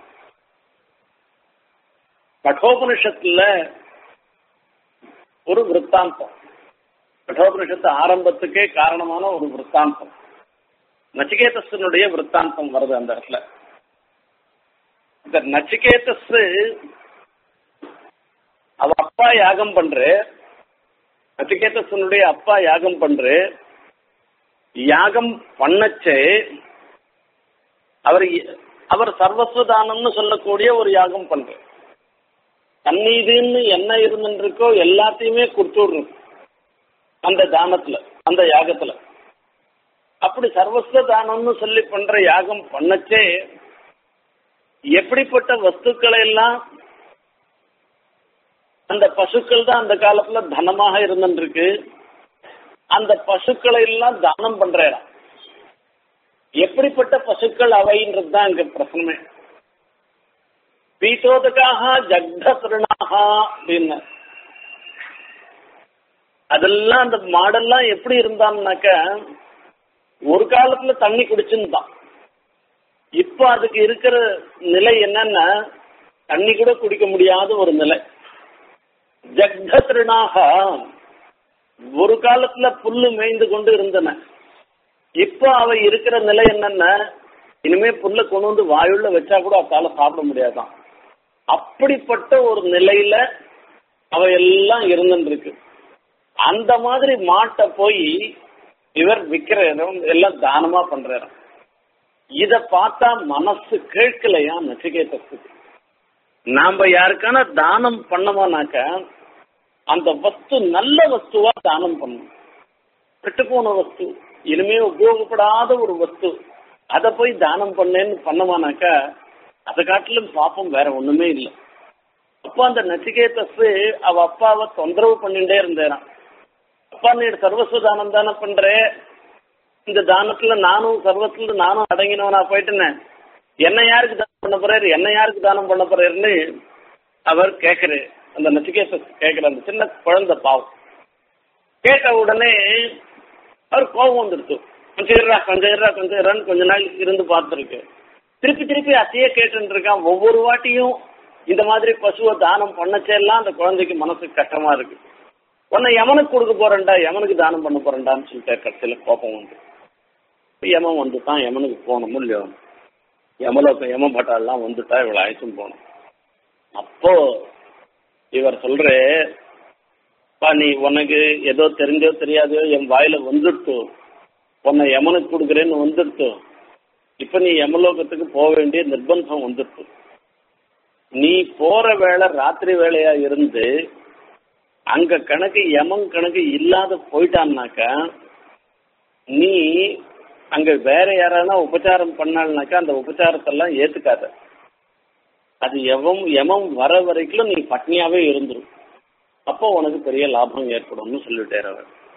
கட்டோபனிஷத்துல ஒரு விற்த்தாந்தம் கட்டோபனிஷத்து ஆரம்பத்துக்கே காரணமான ஒரு விற்த்தாந்தம் நச்சிகேதஸனுடைய விற்த்தாந்தம் வருது அந்த இடத்துல இந்த நச்சிகேதஸ் அவ அப்பா யாகம் பண்று நச்சிகேதஸனுடைய அப்பா யாகம் பண்று யாகம் பண்ணச்சே அவர் அவர் சர்வஸ்வதானம்னு சொல்லக்கூடிய ஒரு யாகம் பண்ற தண்ணீதுன்னு என்ன இருந்துருக்கோ எல்லாத்தையுமே கொடுத்துடுறது அந்த தானத்துல அந்த யாகத்துல அப்படி சர்வஸ்வ தானம்னு சொல்லி பண்ற யாகம் பண்ணச்சே எப்படிப்பட்ட வஸ்துக்களை எல்லாம் அந்த பசுக்கள் தான் அந்த காலத்துல தனமாக இருந்துருக்கு அந்த பசுக்களை எல்லாம் தானம் பண்ற இடம் எப்படிப்பட்ட பசுக்கள் அவைன்றது தான் இங்க பிரச்சனை பீட்டோதக்காக ஜக்த திருணாக அப்படின்னு அதெல்லாம் அந்த மாடெல்லாம் எப்படி இருந்தான்னாக்க ஒரு காலத்துல தண்ணி குடிச்சுன்னு இப்ப அதுக்கு இருக்கிற நிலை என்னன்னா தண்ணி கூட குடிக்க முடியாத ஒரு நிலை ஜக்த திருணாக ஒரு காலத்துல புல்லு மேய்ந்து கொண்டு இருந்தன இப்ப அவ இருக்கிற நிலை என்னன்னா இனிமே புல்ல கொண்டு வந்து வாயுள்ள வச்சா கூட அதால சாப்பிட முடியாதான் அப்படிப்பட்ட ஒரு நிலையில அவ எல்லாம் இருந்துருக்கு அந்த மாதிரி மாட்டை போய் இவர் விக்கிற இடம் எல்லாம் தானமா பண்ற இடம் இத பார்த்தா மனசு கேட்கலையா நச்சிகேதத்துக்கு நாம யாருக்கான தானம் பண்ணோமானாக்க அந்த வஸ்து நல்ல வஸ்துவா தானம் பண்ணணும் கெட்டுப்போன வஸ்து இனிமே உபயோகப்படாத ஒரு வஸ்து அதை போய் தானம் பண்ணேன்னு பண்ணமானாக்கா அதை காட்டிலும் பாப்பம் வேற ஒண்ணுமே இல்லை அப்போ அந்த நச்சிகேதஸ் அவ அப்பாவை தொந்தரவு பண்ணிட்டே இருந்தேறான் அப்பா நீ சர்வஸ்வ தானம் தானே பண்ற இந்த தானத்துல நானும் சர்வத்துல நானும் அடங்கினவனா போயிட்டேன் என்ன யாருக்கு தானம் பண்ண போறாரு என்ன யாருக்கு தானம் பண்ண போறாருன்னு அவர் கேட்கிறாரு அந்த நச்சிகேத கேட்கிற அந்த சின்ன குழந்தை பாவம் கேட்ட உடனே அவர் கோபம் வந்துடுச்சு கொஞ்சம் இருறா கொஞ்சம் இருறா கொஞ்சம் இருறான்னு கொஞ்ச நாள் இருந்து பார்த்துருக்கு திருப்பி திருப்பி அத்தையே கேட்டுட்டு இருக்கான் ஒவ்வொரு வாட்டியும் இந்த மாதிரி பசுவை தானம் பண்ணச்செல்லாம் அந்த குழந்தைக்கு மனசுக்கு கஷ்டமா இருக்கு உன்னை எவனுக்கு கொடுக்க போறேன்டா எவனுக்கு தானம் பண்ண போறேன்டான்னு சொல்லிட்டு கடைசியில் கோபம் வந்து யமன் வந்துட்டான் யமனுக்கு போகணும் இல்லையோ யமலோக்கம் யம பட்டாலாம் வந்துட்டா இவளை அழைச்சும் போகணும் அப்போ இவர் சொல்ற பா நீ உனக்கு ஏதோ தெரிஞ்சோ தெரியாதோ என் வாயில வந்துடுத்து உன்னை யமனுக்கு கொடுக்குறேன்னு வந்துடுத்து இப்ப நீ யமலோகத்துக்கு போக வேண்டிய நிர்பந்தம் வந்துடுத்து நீ போற வேலை ராத்திரி வேலையா இருந்து அங்க கணக்கு யமன் கணக்கு இல்லாத போயிட்டான்னாக்கா நீ அங்க வேற யாரானா உபச்சாரம் பண்ணாள்னாக்கா அந்த உபச்சாரத்தெல்லாம் ஏத்துக்காத அது எவம் யமம் வர வரைக்கும் நீ பட்னியாவே இருந்துரும் அப்போ உனக்கு பெரிய லாபம் ஏற்படும்னு சொல்லிட்டார் அவர்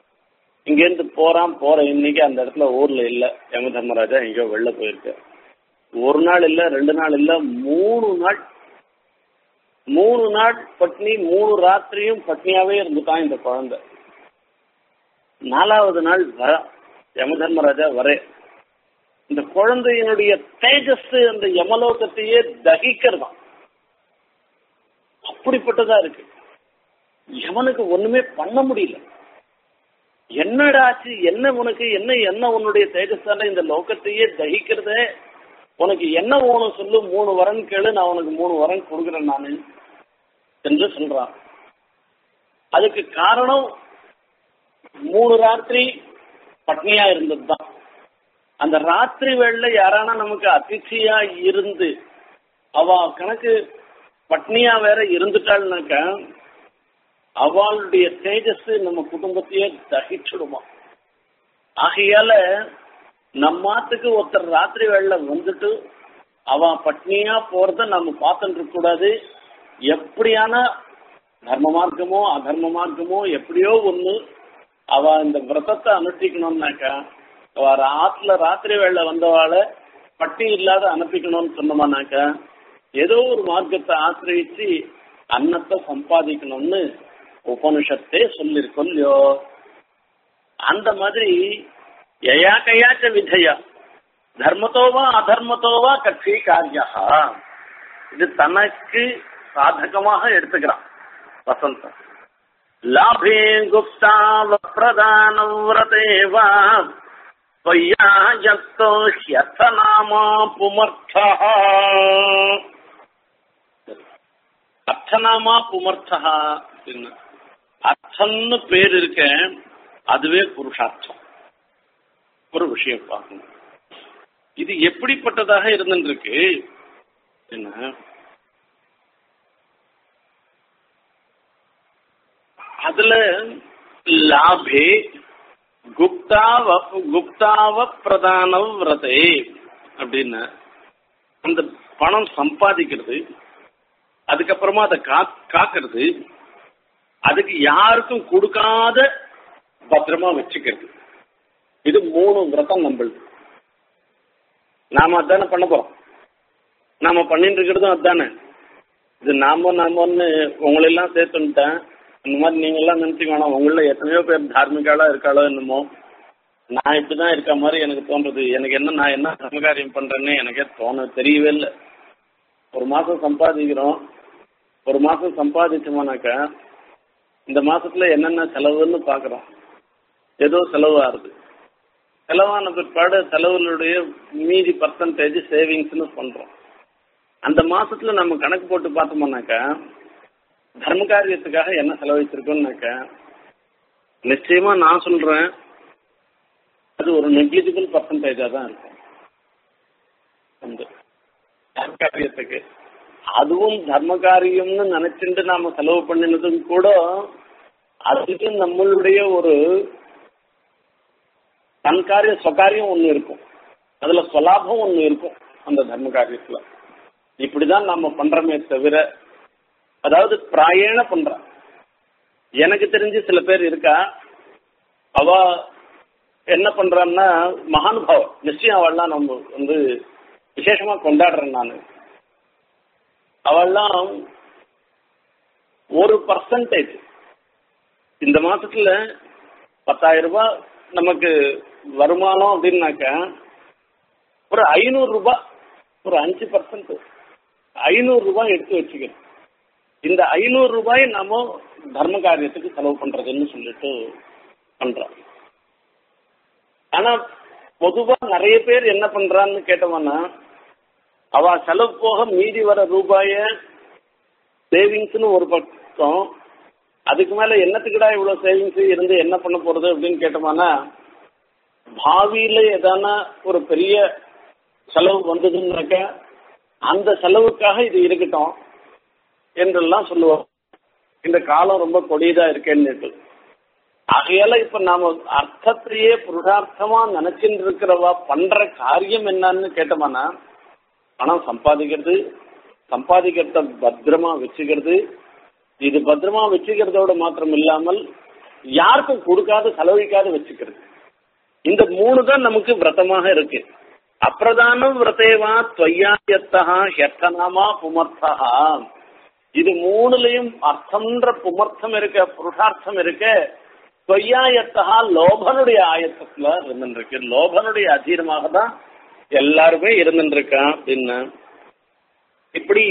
இங்கேருந்து போறான் போற இன்னைக்கு அந்த இடத்துல ஊர்ல இல்ல யம தர்மராஜா எங்கேயோ வெளில போயிருக்கு ஒரு நாள் இல்ல ரெண்டு நாள் இல்ல மூணு நாள் மூணு நாள் பட்னி மூணு ராத்திரியும் பட்னியாவே இருந்துட்டான் இந்த குழந்தை நாலாவது நாள் வர யம தர்மராஜா வரே இந்த குழந்தையினுடைய தேஜஸ் அந்த யமலோகத்தையே தகிக்கிறதாம் அப்படிப்பட்டதா இருக்கு யமனுக்கு ஒண்ணுமே பண்ண முடியல என்னடா ஆச்சு என்ன உனக்கு என்ன என்ன உன்னுடைய தேஜஸால இந்த லோகத்தையே தகிக்கிறதே உனக்கு என்ன வேணும் சொல்லு மூணு வரன் கேளு நான் உனக்கு மூணு வரன் கொடுக்குறேன் நானு என்று சொல்றான் அதுக்கு காரணம் மூணு ராத்திரி பட்னியா இருந்ததுதான் அந்த ராத்திரி வேளையில யாரானா நமக்கு அதிர்ச்சியா இருந்து அவ கணக்கு பட்னியா வேற இருந்துட்டாள்னாக்க அவளுடைய தேஜஸ் நம்ம குடும்பத்தையே தகிச்சிடுமா ஆகையால நம்மாத்துக்கு ஒருத்தர் ராத்திரி வேளையில வந்துட்டு அவன் பட்னியா போறத நம்ம பார்த்துட்டு இருக்க கூடாது எப்படியான தர்ம மார்க்கமோ அதர்ம மார்க்கமோ எப்படியோ ஒண்ணு அவ இந்த விரதத்தை அனுஷ்டிக்கணும்னாக்கா அவ ராத்துல ராத்திரி வேளை வந்தவாளை பட்டி இல்லாத அனுப்பிக்கணும்னு சொன்னோம்னாக்கா ஏதோ ஒரு மார்க்கத்தை ஆசிரியிச்சு அன்னத்தை சம்பாதிக்கணும்னு உபனிஷத்தே சொல்லிருக்கோம் இல்லையோ அந்த மாதிரி யயா கையாச்ச விதையா தர்மத்தோவா அதர்மத்தோவா கட்சி காரியா இது தனக்கு சாதகமாக எடுத்துக்கிறான் வசந்தம் லாபே குப்தாவ பிரதான விரதேவா त्वय्यायक्तो ह्यर्थनामा पुमर्थः அர்த்தநாமா புமர்த்தா அப்படின்னு அர்த்தம்னு பேர் இருக்க அதுவே புருஷார்த்தம் ஒரு விஷயம் பார்க்கணும் இது எப்படிப்பட்டதாக இருந்துருக்கு என்ன அதுல லாபே குப்தாவ குப்தாவ பிரதான விரதே அப்படின்னு அந்த பணம் சம்பாதிக்கிறது அதுக்கப்புறமா அதை காக்கிறது அதுக்கு யாருக்கும் கொடுக்காத பத்திரமா வச்சுக்கிறது இது மூணு விரதம் நம்மளுது நாம அதானே பண்ண போறோம் நாம பண்ணிட்டு இருக்கிறதும் அதானே இது நாம நாமன்னு உங்களெல்லாம் சேர்த்துட்டேன் இந்த மாதிரி நீங்க எல்லாம் நினைச்சுக்க வேணாம் உங்கள எத்தனையோ பேர் தார்மிகாலா இருக்காளோ என்னமோ நான் இப்படிதான் இருக்க மாதிரி எனக்கு தோன்றது எனக்கு என்ன நான் என்ன சமகாரியம் பண்றேன்னு எனக்கே தோண தெரியவே இல்லை ஒரு மாசம் சம்பாதிக்கிறோம் ஒரு மாசம் சம்பாதிச்சோம்னாக்கா இந்த மாசத்துல என்னென்ன செலவுன்னு பாக்குறோம் ஏதோ செலவாகுது செலவான பிற்பாடு செலவுகளுடைய மீதி பர்சன்டேஜ் சேவிங்ஸ்னு பண்றோம் அந்த மாசத்துல நம்ம கணக்கு போட்டு பார்த்தோம்னாக்கா தர்ம காரியத்துக்காக என்ன செலவழிச்சிருக்கோம்னாக்கா நிச்சயமா நான் சொல்றேன் அது ஒரு நெக்லிஜிபிள் பர்சன்டேஜா தான் இருக்கும் அந்த தர்ம காரியத்துக்கு அதுவும் தர்ம காரியம்னு நினைச்சுட்டு நாம செலவு பண்ணினதும் கூட அதுக்கு நம்மளுடைய ஒரு தன் காரியம் ஸ்வகாரியம் ஒண்ணு இருக்கும் அதுல சொலாபம் ஒண்ணு இருக்கும் அந்த தர்ம காரியத்துல இப்படிதான் நாம பண்றோமே தவிர அதாவது பிராயண பண்ற எனக்கு தெரிஞ்சு சில பேர் இருக்கா அவ என்ன பண்றான்னா மகானுபாவம் நிச்சயம் அவள்லாம் நம்ம வந்து விசேஷமா கொண்டாடுறேன் நான் அவள்லாம் ஒரு பர்சன்டேஜ் இந்த மாசத்துல பத்தாயிரம் ரூபாய் நமக்கு வருமானம் அப்படின்னாக்கா ஒரு ஐநூறு ரூபாய் ஒரு அஞ்சு பர்சன்ட் ஐநூறு ரூபாய் எடுத்து வச்சுக்கணும் இந்த ஐநூறு ரூபாய் நாம தர்ம காரியத்துக்கு செலவு பண்றதுன்னு சொல்லிட்டு பண்றோம் ஆனா பொதுவா நிறைய பேர் என்ன பண்றான்னு கேட்டோம்னா அவ செலவு போக மீதி வர ரூபாய சேவிங்ஸ்னு ஒரு பக்கம் அதுக்கு மேல என்னத்துக்குடா இவ்வளவு சேவிங்ஸ் இருந்து என்ன பண்ண போறது அப்படின்னு கேட்டோம்னா பாவியில எதானா ஒரு பெரிய செலவு வந்ததுன்னாக்க அந்த செலவுக்காக இது இருக்கட்டும் என்றெல்லாம் சொல்லுவோம் இந்த காலம் ரொம்ப கொடியதா இருக்கேன்னு ஆகையால இப்ப நாம அர்த்தத்திலேயே புருஷார்த்தமா நினைச்சுட்டு இருக்கிறவா பண்ற காரியம் என்னன்னு கேட்டோம்னா பணம் சம்பாதிக்கிறது சம்பாதிக்கிறத பத்திரமா வச்சுக்கிறது இது பத்திரமா வச்சுக்கிறதோட மாத்திரம் இல்லாமல் யாருக்கும் கொடுக்காத செலவழிக்காத வச்சுக்கிறது இந்த மூணு தான் நமக்கு விரதமாக இருக்கு அப்பிரதானம் விரதேவா துவையாயத்தா ஹெர்த்தனாமா புமர்த்தா இது மூணுலயும் அர்த்தம்ன்ற புமர்த்தம் இருக்க புருஷார்த்தம் இருக்க தொய்யாயத்தகா லோபனுடைய ஆயத்தத்துல இருந்துருக்கு லோபனுடைய அதீனமாக தான் எல்லாருமே இருந்துருக்கான் அப்படின்னு இப்படி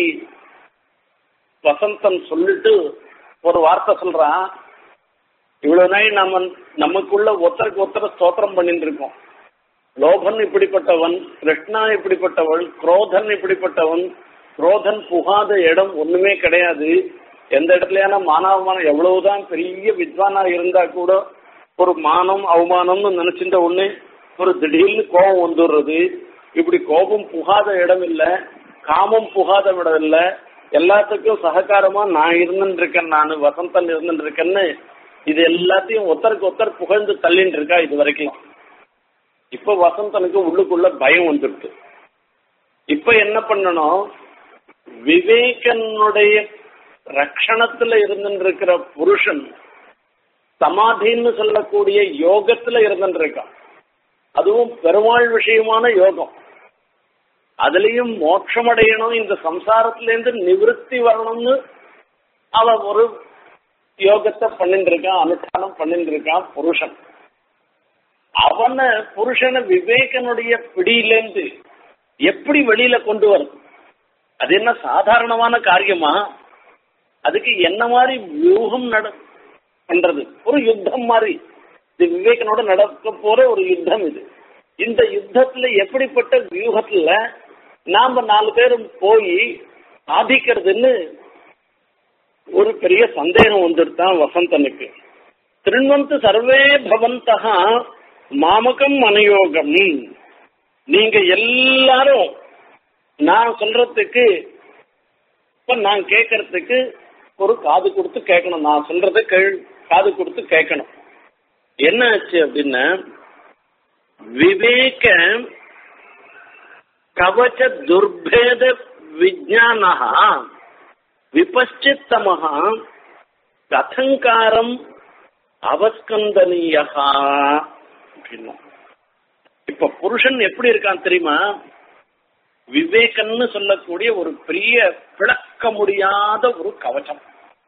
வசந்தன் சொல்லிட்டு ஒரு வார்த்தை சொல்றான் இவ்வளவு நாள் நம்ம நமக்குள்ள ஒருத்தருக்கு ஒருத்தர் ஸ்தோத்திரம் பண்ணிட்டு இருக்கோம் லோபன் இப்படிப்பட்டவன் கிருஷ்ணா இப்படிப்பட்டவன் குரோதன் இப்படிப்பட்டவன் குரோதன் புகாத இடம் ஒண்ணுமே கிடையாது எந்த இடத்துலயான மானாவமானம் எவ்வளவுதான் பெரிய வித்வானா இருந்தா கூட ஒரு மானம் அவமானம்னு நினைச்சிட்ட ஒண்ணு ஒரு திடீர்னு கோபம் வந்துடுறது இப்படி கோபம் புகாத இடம் இல்ல காமம் புகாத இடம் இல்ல எல்லாத்துக்கும் சககாரமா நான் இருந்துட்டு இருக்கேன் நான் வசந்தன் இருந்துட்டு இருக்கேன்னு இது எல்லாத்தையும் ஒருத்தருக்கு ஒருத்தர் புகழ்ந்து தள்ளிட்டு இருக்கா இது வரைக்கும் இப்ப வசந்தனுக்கு உள்ளுக்குள்ள பயம் வந்துடுது இப்ப என்ன பண்ணணும் விவேகனுடைய ரக்ஷணத்துல இருந்துருக்கிற புருஷன் சமாதின்னு சொல்லக்கூடிய யோகத்துல இருந்துருக்கான் அதுவும் பெருமாள் விஷயமான யோகம் அதுலயும் மோட்சமடையணும் இந்த சம்சாரத்திலேருந்து நிவிருத்தி வரணும்னு அவ ஒரு யோகத்தை பண்ணிட்டு இருக்கான் அனுஷ்டானம் பண்ணிட்டு இருக்கான் புருஷன் அவனை புருஷனை விவேகனுடைய பிடியிலேருந்து எப்படி வெளியில கொண்டு வருது அது என்ன சாதாரணமான காரியமா அதுக்கு என்ன மாதிரி வியூகம் நட பண்றது ஒரு யுத்தம் மாதிரி இது விவேகனோட நடக்க போற ஒரு யுத்தம் இது இந்த யுத்தத்துல எப்படிப்பட்ட வியூகத்துல நாம நாலு பேரும் போய் சாதிக்கிறதுன்னு ஒரு பெரிய சந்தேகம் வந்துடுதான் வசந்தனுக்கு திருண்வந்து சர்வே பவந்தகா மாமகம் மனயோகம் நீங்க எல்லாரும் நான் சொல்றதுக்கு இப்ப நான் கேட்கறதுக்கு ஒரு காது கொடுத்து கேட்கணும் நான் சொல்றத கேள் காது கொடுத்து கேட்கணும் என்ன ஆச்சு அப்படின்னா விவேக கவச்ச துர்பேத விஜானா விபச்சித்தமஹ கதங்காரம் அவஸ்கந்தனீயா அப்படின்னா இப்ப புருஷன் எப்படி இருக்கான் தெரியுமா விவேகன்னு சொல்லக்கூடிய ஒரு பெரிய விளக்க முடியாத ஒரு கவச்சம்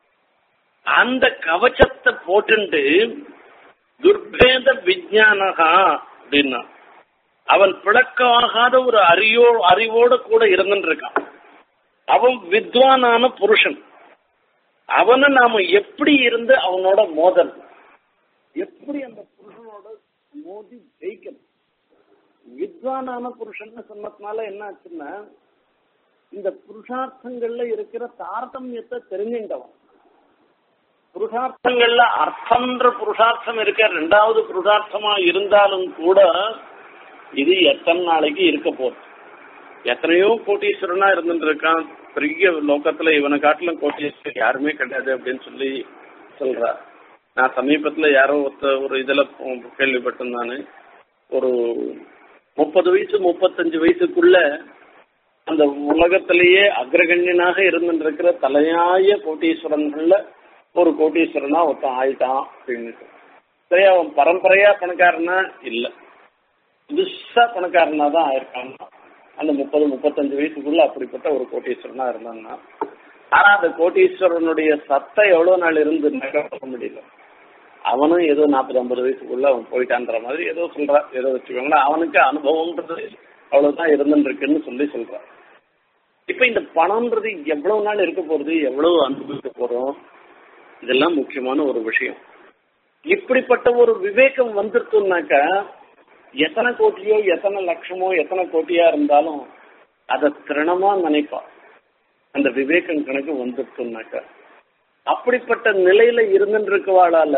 அந்த கவச்சத்தை போட்டுண்டு துர்பேத விஜயானகா அப்படின்னா அவன் பிளக்கமாகாத ஒரு அறியோ அறிவோட கூட இருந்துட்டு இருக்கான் அவன் வித்வானான புருஷன் அவனை நாம எப்படி இருந்து அவனோட மோதல் எப்படி அந்த புருஷனோட மோதி ஜெயிக்கணும் வித்வானான புருஷன் சொன்னதுனால என்ன ஆச்சுன்னா இந்த புருஷார்த்தங்கள்ல இருக்கிற தாரதமியத்தை தெரிஞ்சுட்டவன் புருஷார்த்தங்கள்ல அர்த்தம்ன்ற புருஷார்த்தம் இருக்க ரெண்டாவது புருஷார்த்தமா இருந்தாலும் கூட இது எத்தனை நாளைக்கு இருக்க போகுது எத்தனையோ கோட்டீஸ்வரனா இருந்துட்டு இருக்கான் பெரிய லோகத்துல இவனை காட்டிலும் கோட்டீஸ்வரர் யாருமே கிடையாது அப்படின்னு சொல்லி சொல்றா நான் சமீபத்துல யாரோ ஒருத்த ஒரு இதுல கேள்விப்பட்டேன் நானு ஒரு முப்பது வயசு முப்பத்தஞ்சு வயசுக்குள்ள அந்த உலகத்திலேயே அக்ரகண்யனாக இருந்துருக்கிற தலையாய கோட்டீஸ்வரன்கள்ல ஒரு கோட்டீஸ்வரனா ஒருத்தன் ஆயிட்டான் அப்படின்னு சரி அவன் பரம்பரையா பணக்காரனா இல்ல புதுசா பணக்காரனா தான் ஆயிருக்கான் அந்த முப்பது முப்பத்தஞ்சு வயசுக்குள்ள அப்படிப்பட்ட ஒரு கோட்டீஸ்வரனா இருந்தான்னா ஆனா அந்த கோட்டீஸ்வரனுடைய சத்தம் எவ்வளவு நாள் இருந்து நகர முடியல அவனும் ஏதோ நாற்பது ஐம்பது வயசுக்குள்ள அவன் போயிட்டான்ற மாதிரி ஏதோ சொல்றான் ஏதோ வச்சுக்கோங்களேன் அவனுக்கு அனுபவம்ன்றது அவ்வளவுதான் இருந்துருக்குன்னு சொல்லி சொல்றான் இப்ப இந்த பணம்ன்றது எவ்வளவு நாள் இருக்க போறது எவ்வளவு அனுபவிக்க போறோம் இதெல்லாம் முக்கியமான ஒரு விஷயம் இப்படிப்பட்ட ஒரு விவேகம் வந்துருச்சுனாக்கா எத்தனை கோட்டியோ எத்தனை லட்சமோ எத்தனை கோட்டியா இருந்தாலும் அதை திருணமா நினைப்பா அந்த விவேகம் கணக்கு வந்துருச்சுனாக்கா அப்படிப்பட்ட நிலையில இருந்துட்டு இருக்கவாளால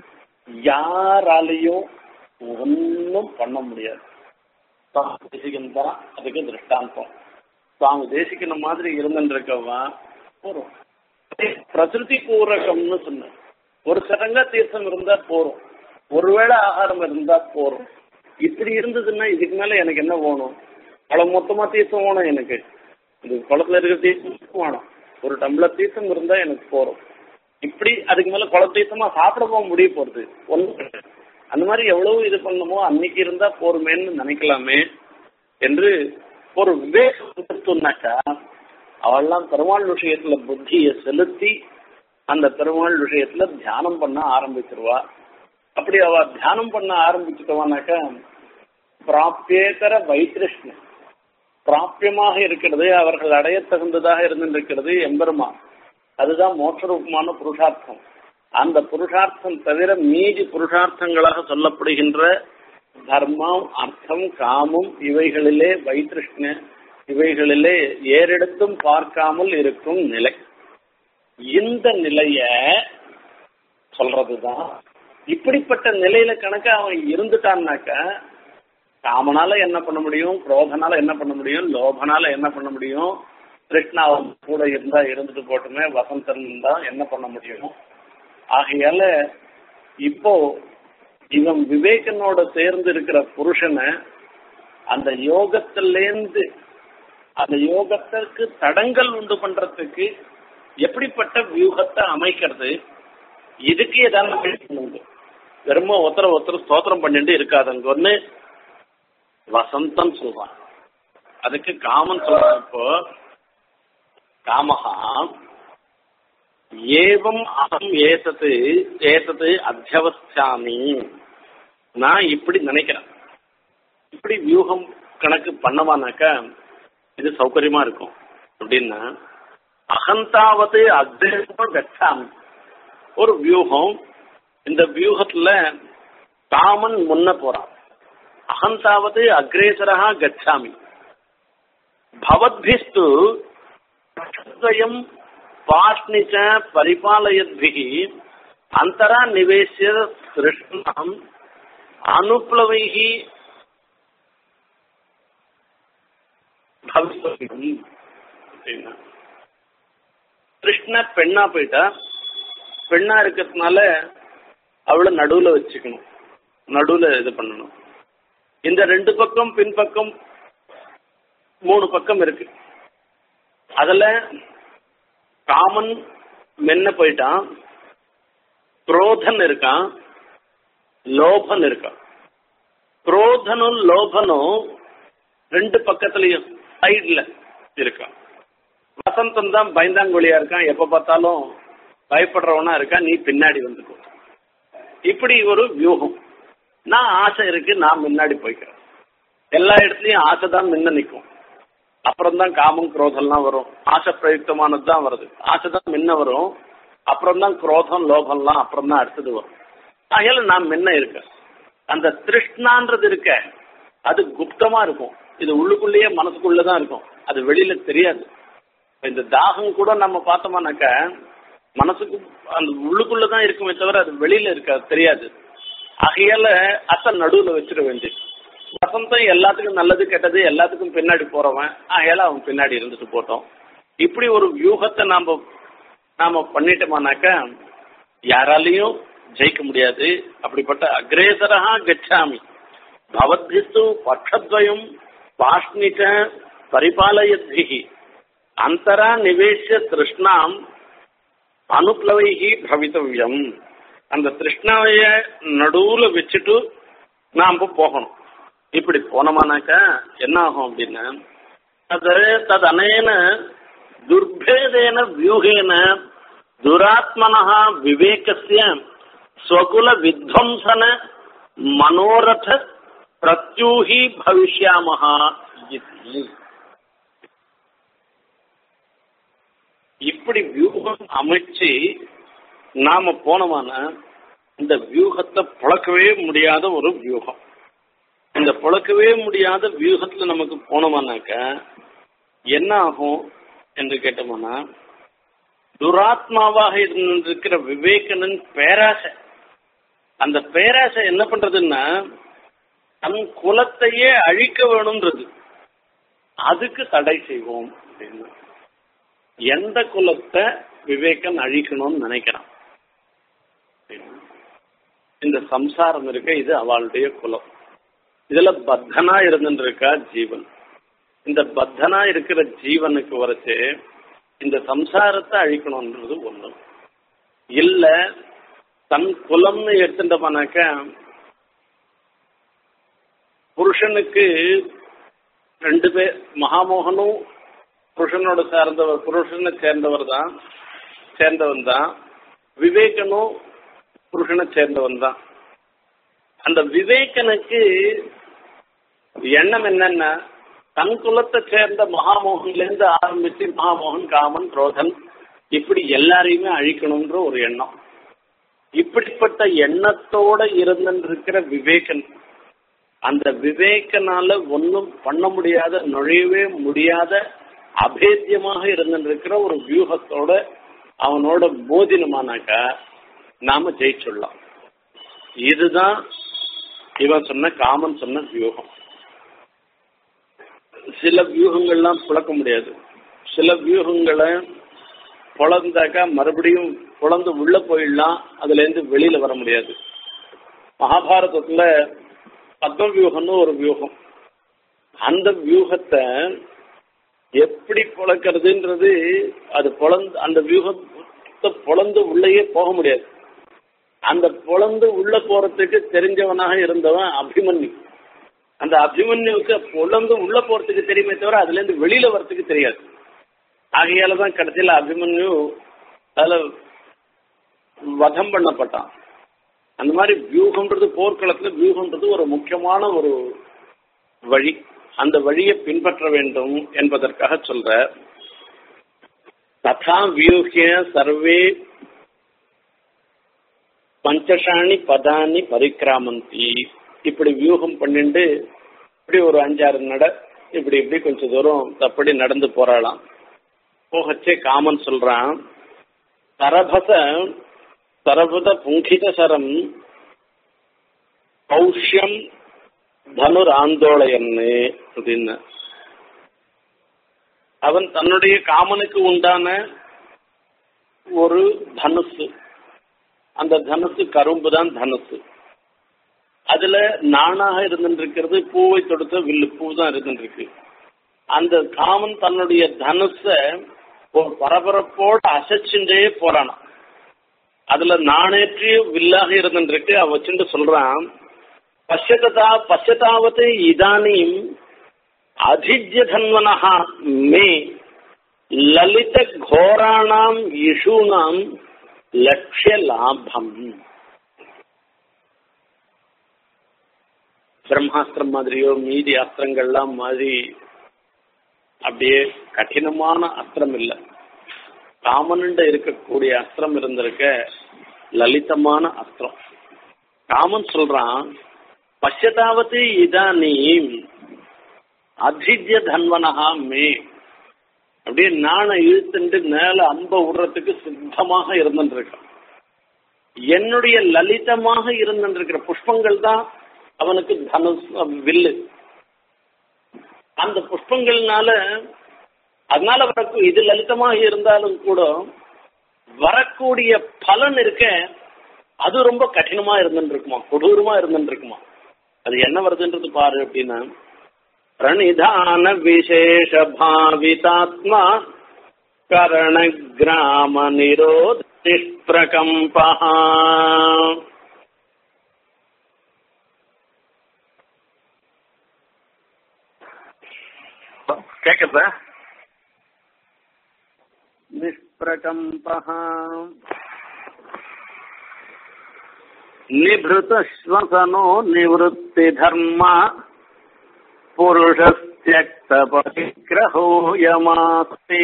யாராலையும் ஒன்றும் பண்ண முடியாது சுவாமி தேசிகன் தான் அதுக்கு திருஷ்டாந்தம் சுவாமி தேசிகன மாதிரி இருந்துட்டு இருக்கவா போறோம் பிரகிருதி பூரகம்னு சொன்ன ஒரு சடங்கா தீர்த்தம் இருந்தா போறோம் ஒருவேளை ஆகாரம் இருந்தா போறோம் இப்படி இருந்ததுன்னா இதுக்கு மேல எனக்கு என்ன வேணும் குளம் மொத்தமா தீர்த்தம் வேணும் எனக்கு இது குளத்துல இருக்கிற தீர்த்தம் வேணும் ஒரு டம்ளர் தீர்த்தம் இருந்தா எனக்கு போறோம் இப்படி அதுக்கு மேல குழப்பீசமா சாப்பிட போக முடிய போறது ஒன்றும் அந்த மாதிரி எவ்வளவு இது பண்ணுமோ அன்னைக்கு இருந்தா போருமேன்னு நினைக்கலாமே என்று ஒரு விவேகம் சொன்னாக்கா அவள்லாம் பெருமாள் விஷயத்துல புத்தியை செலுத்தி அந்த பெருமாள் விஷயத்துல தியானம் பண்ண ஆரம்பிச்சிருவா அப்படி அவ தியானம் பண்ண ஆரம்பிச்சுட்டவானாக்கா பிராப்பியேதர வைத்திருஷ்ணன் பிராப்பியமாக இருக்கிறது அவர்கள் அடைய தகுந்ததாக இருந்திருக்கிறது எம்பெருமா அதுதான் மோட்சரூபமான புருஷார்த்தம் அந்த புருஷார்த்தம் தவிர மீதி புருஷார்த்தங்களாக சொல்லப்படுகின்ற தர்மம் அர்த்தம் காமம் இவைகளிலே வைத்திருஷ்ண இவைகளிலே ஏறெடுத்தும் பார்க்காமல் இருக்கும் நிலை இந்த நிலைய சொல்றதுதான் இப்படிப்பட்ட நிலையில கணக்க அவன் இருந்துட்டான்னாக்க காமனால என்ன பண்ண முடியும் குரோதனால என்ன பண்ண முடியும் லோபனால என்ன பண்ண முடியும் கிருஷ்ணா அவன் கூட இருந்தா இருந்துட்டு போட்டுமே வசந்தன் இருந்தா என்ன பண்ண முடியும் ஆகையால இப்போ இவன் விவேகனோட சேர்ந்து இருக்கிற புருஷனை அந்த யோகத்திலேந்து அந்த யோகத்திற்கு தடங்கல் உண்டு பண்றதுக்கு எப்படிப்பட்ட வியூகத்தை அமைக்கிறது இதுக்கு ஏதாவது பண்ணுங்க வெறும ஒருத்தர ஒருத்தர் ஸ்தோத்திரம் பண்ணிட்டு இருக்காதுங்க ஒண்ணு வசந்தம் சொல்றான் அதுக்கு காமன் சொல்றான் இப்போ காமஹா ஏவம் அகம் ஏத்தது ஏத்தது அத்தியவஸ்தாமி நான் இப்படி நினைக்கிறேன் இப்படி வியூகம் கணக்கு பண்ணவானாக்கா இது சௌகரியமா இருக்கும் அப்படின்னா அகந்தாவது அக்ரேசம் கச்சாமி ஒரு வியூகம் இந்த வியூகத்துல காமன் முன்ன போறான் அகந்தாவது அக்ரேசரா கச்சாமி பவத்பிஸ்து துவயம் பாஷ்ணிச்ச பரிபாலயத்பிகி அந்தரா நிவேசிய சிருஷ்ணம் அனுப்ளவைகி பவிஷ்யம் அப்படின்னா கிருஷ்ண பெண்ணா போயிட்டா பெண்ணா இருக்கிறதுனால அவளை நடுவுல வச்சுக்கணும் நடுவுல இது பண்ணணும் இந்த ரெண்டு பக்கம் பின்பக்கம் மூணு பக்கம் இருக்கு அதுல காமன் மென்ன போயிட்டான் குரோதன் இருக்கான் லோபன் இருக்கான் குரோதனும் லோபனும் ரெண்டு பக்கத்துலயும் சைட்ல இருக்கான் வசந்தம் தான் பயந்தாங்குழியா இருக்கான் எப்ப பார்த்தாலும் பயப்படுறவனா இருக்கான் நீ பின்னாடி வந்துக்கோ இப்படி ஒரு வியூகம் நான் ஆசை இருக்கு நான் முன்னாடி போய்க்கிறேன் எல்லா இடத்துலயும் ஆசை தான் முன்ன நிற்கும் அப்புறம் தான் காமம் குரோதம்லாம் வரும் ஆசை பிரயுக்தமானது தான் வருது ஆசை தான் முன்ன வரும் அப்புறம் தான் குரோதம் லோகம்லாம் அப்புறம் தான் அடுத்தது வரும் ஆகையால நான் முன்ன இருக்கேன் அந்த திருஷ்ணான்றது இருக்க அது குப்தமா இருக்கும் இது உள்ளுக்குள்ளேயே மனசுக்குள்ளதான் இருக்கும் அது வெளியில தெரியாது இந்த தாகம் கூட நம்ம பார்த்தோம்னாக்க மனசுக்கு அந்த உள்ளுக்குள்ளதான் இருக்குமே தவிர அது வெளியில இருக்காது தெரியாது ஆகையால அசல் நடுவுல வச்சிட வேண்டியது வசந்தம் எல்லாத்துக்கும் நல்லது கெட்டது எல்லாத்துக்கும் பின்னாடி போறவன் ஆகையால அவன் பின்னாடி இருந்துட்டு போட்டோம் இப்படி ஒரு வியூகத்தை நாம நாம பண்ணிட்டோமானாக்க யாராலையும் ஜெயிக்க முடியாது அப்படிப்பட்ட அக்ரேசரா கச்சாமி பவத்பிஸ்து பட்சத்வயம் பாஷ்ணிச்ச பரிபாலயத்பிகி அந்தரா நிவேசிய திருஷ்ணாம் அனுப்ளவைகி பவித்தவியம் அந்த திருஷ்ணாவைய நடுவுல வச்சுட்டு நாம போகணும் இப்படி போனோமானாக்க என்ன ஆகும் அப்படின்னா அது தது அனேன துர்பேதேன வியூகேன துராத்மனா விவேகசிய ஸ்வகுல வித்வம்சன மனோரத பிரத்யூஹி பவிஷ்யாமஹா இதி இப்படி வியூகம் அமைச்சு நாம போனோமான இந்த வியூகத்தை புழக்கவே முடியாத ஒரு வியூகம் இந்த புழக்கவே முடியாத வியூகத்துல நமக்கு போனோமானாக்க என்ன ஆகும் என்று கேட்டோம்னா துராத்மாவாக இருந்திருக்கிற விவேகனன் பேராசை அந்த பேராசை என்ன பண்றதுன்னா தன் குலத்தையே அழிக்க வேணும்ன்றது அதுக்கு தடை செய்வோம் அப்படின்னு எந்த குலத்தை விவேகன் அழிக்கணும்னு நினைக்கிறான் இந்த சம்சாரம் இருக்க இது அவளுடைய குலம் இதுல பத்தனா இருந்துருக்கா ஜீவன் இந்த பத்தனா இருக்கிற ஜீவனுக்கு வரைச்சு இந்த சம்சாரத்தை அழிக்கணும்ன்றது ஒண்ணு இல்ல தன் குலம்னு எடுத்துட்டோம்னாக்க புருஷனுக்கு ரெண்டு பேர் மகாமோகனும் புருஷனோட சேர்ந்தவர் புருஷனை சேர்ந்தவர் தான் சேர்ந்தவன் தான் விவேகனும் புருஷனை சேர்ந்தவன் தான் அந்த விவேகனுக்கு எண்ணம் என்னன்னா தன் குலத்தை சேர்ந்த மகாமோகன்ல இருந்து ஆரம்பிச்சு மகாமோகன் காமன் குரோதன் இப்படி எல்லாரையுமே அழிக்கணும்ன்ற ஒரு எண்ணம் இப்படிப்பட்ட எண்ணத்தோட இருந்திருக்கிற விவேகன் அந்த விவேகனால ஒன்றும் பண்ண முடியாத நுழையவே முடியாத அபேத்தியமாக இருந்திருக்கிற ஒரு வியூகத்தோட அவனோட மோதினமானாக்கா நாம ஜெயிச்சுடலாம் இதுதான் இவன் சொன்ன காமன் சொன்ன வியூகம் சில வியூகங்கள்லாம் புழக்க முடியாது சில வியூகங்களை பொழந்தாக்கா மறுபடியும் பொழந்து உள்ள போயிடலாம் அதுல இருந்து வெளியில வர முடியாது மகாபாரதத்துல பத்ம வியூகம்னு ஒரு வியூகம் அந்த வியூகத்தை எப்படி பொழக்கிறதுன்றது அது பொழந்து அந்த வியூகத்தை பொழந்து உள்ளேயே போக முடியாது அந்த பொழந்து உள்ள போறதுக்கு தெரிஞ்சவனாக இருந்தவன் அபிமன்யு அந்த அபிமன்யுக்கு பொழந்து உள்ள போறதுக்கு தெரியுமே தவிர அதுல இருந்து வெளியில வர்றதுக்கு தெரியாது ஆகையால தான் கடைசியில் அபிமன்யு அதுல வதம் பண்ணப்பட்டான் அந்த மாதிரி வியூகம்ன்றது போர்க்களத்துல வியூகம்ன்றது ஒரு முக்கியமான ஒரு வழி அந்த வழியை பின்பற்ற வேண்டும் என்பதற்காக சொல்ற ததா வியூகிய சர்வே பஞ்சஷாணி பதானி பரிக்கிராமந்தி இப்படி வியூகம் பண்ணிண்டு இப்படி ஒரு அஞ்சாறு நட இப்படி இப்படி கொஞ்சம் தூரம் தப்படி நடந்து போறாளாம் போகச்சே காமன் சொல்றான் சரபச சரபத புங்கித சரம் பௌஷ்யம் தனுர் ஆந்தோளையன்னு அப்படின்னு அவன் தன்னுடைய காமனுக்கு உண்டான ஒரு தனுசு அந்த தனுசு கரும்பு தான் தனுசு அதுல நானாக இருந்துருக்கிறது பூவை தொடுத்த வில்லு பூ தான் இருந்துருக்கு அந்த காமன் தன்னுடைய தனுச ஒரு பரபரப்போடு அசைச்சுட்டே போறானா அதுல நாணேற்றிய வில்லாக இருந்துருக்கு அவ வச்சுட்டு சொல்றான் பசியதா பசியதாவது இதானீம் அதிஜ்ய தன்வனஹா மே லலித கோராணாம் இஷூனாம் லட்சிய லாபம் பிரம்மாஸ்திரம் மாதிரியோ மீதி அஸ்திரங்கள்லாம் மாதிரி அப்படியே கடினமான அஸ்திரம் இல்லை காமன்ட இருக்கக்கூடிய அஸ்திரம் இருந்திருக்க லலிதமான அஸ்திரம் காமன் சொல்றான் பஷ்யதாவது இதானீம் அதிஜ்ய தன்வனஹா மே அப்படியே நாண இழுத்துட்டு மேல அம்ப விடுறதுக்கு சித்தமாக இருந்துருக்கான் என்னுடைய லலிதமாக இருந்துருக்கிற புஷ்பங்கள் தான் அவனுக்கு தனுஷ் வில்லு அந்த புஷ்பங்கள்னால அதனால வரக்கு இது லலிதமாக இருந்தாலும் கூட வரக்கூடிய பலன் இருக்க அது ரொம்ப கடினமா இருந்துருக்குமா கொடூரமா இருந்துருக்குமா அது என்ன வருதுன்றது பாரு அப்படின்னா பிரணிதான விசேஷ பாவிதாத்மா கரண கிராம நிரோத நிஷ்பிரகம்பா கேக்குதா நிஷ்பிரகம்பः निभृतश्वसनो निवृत्तिधर्म पुरुषस्त्यक्तपरिग्रहोऽयमास्ते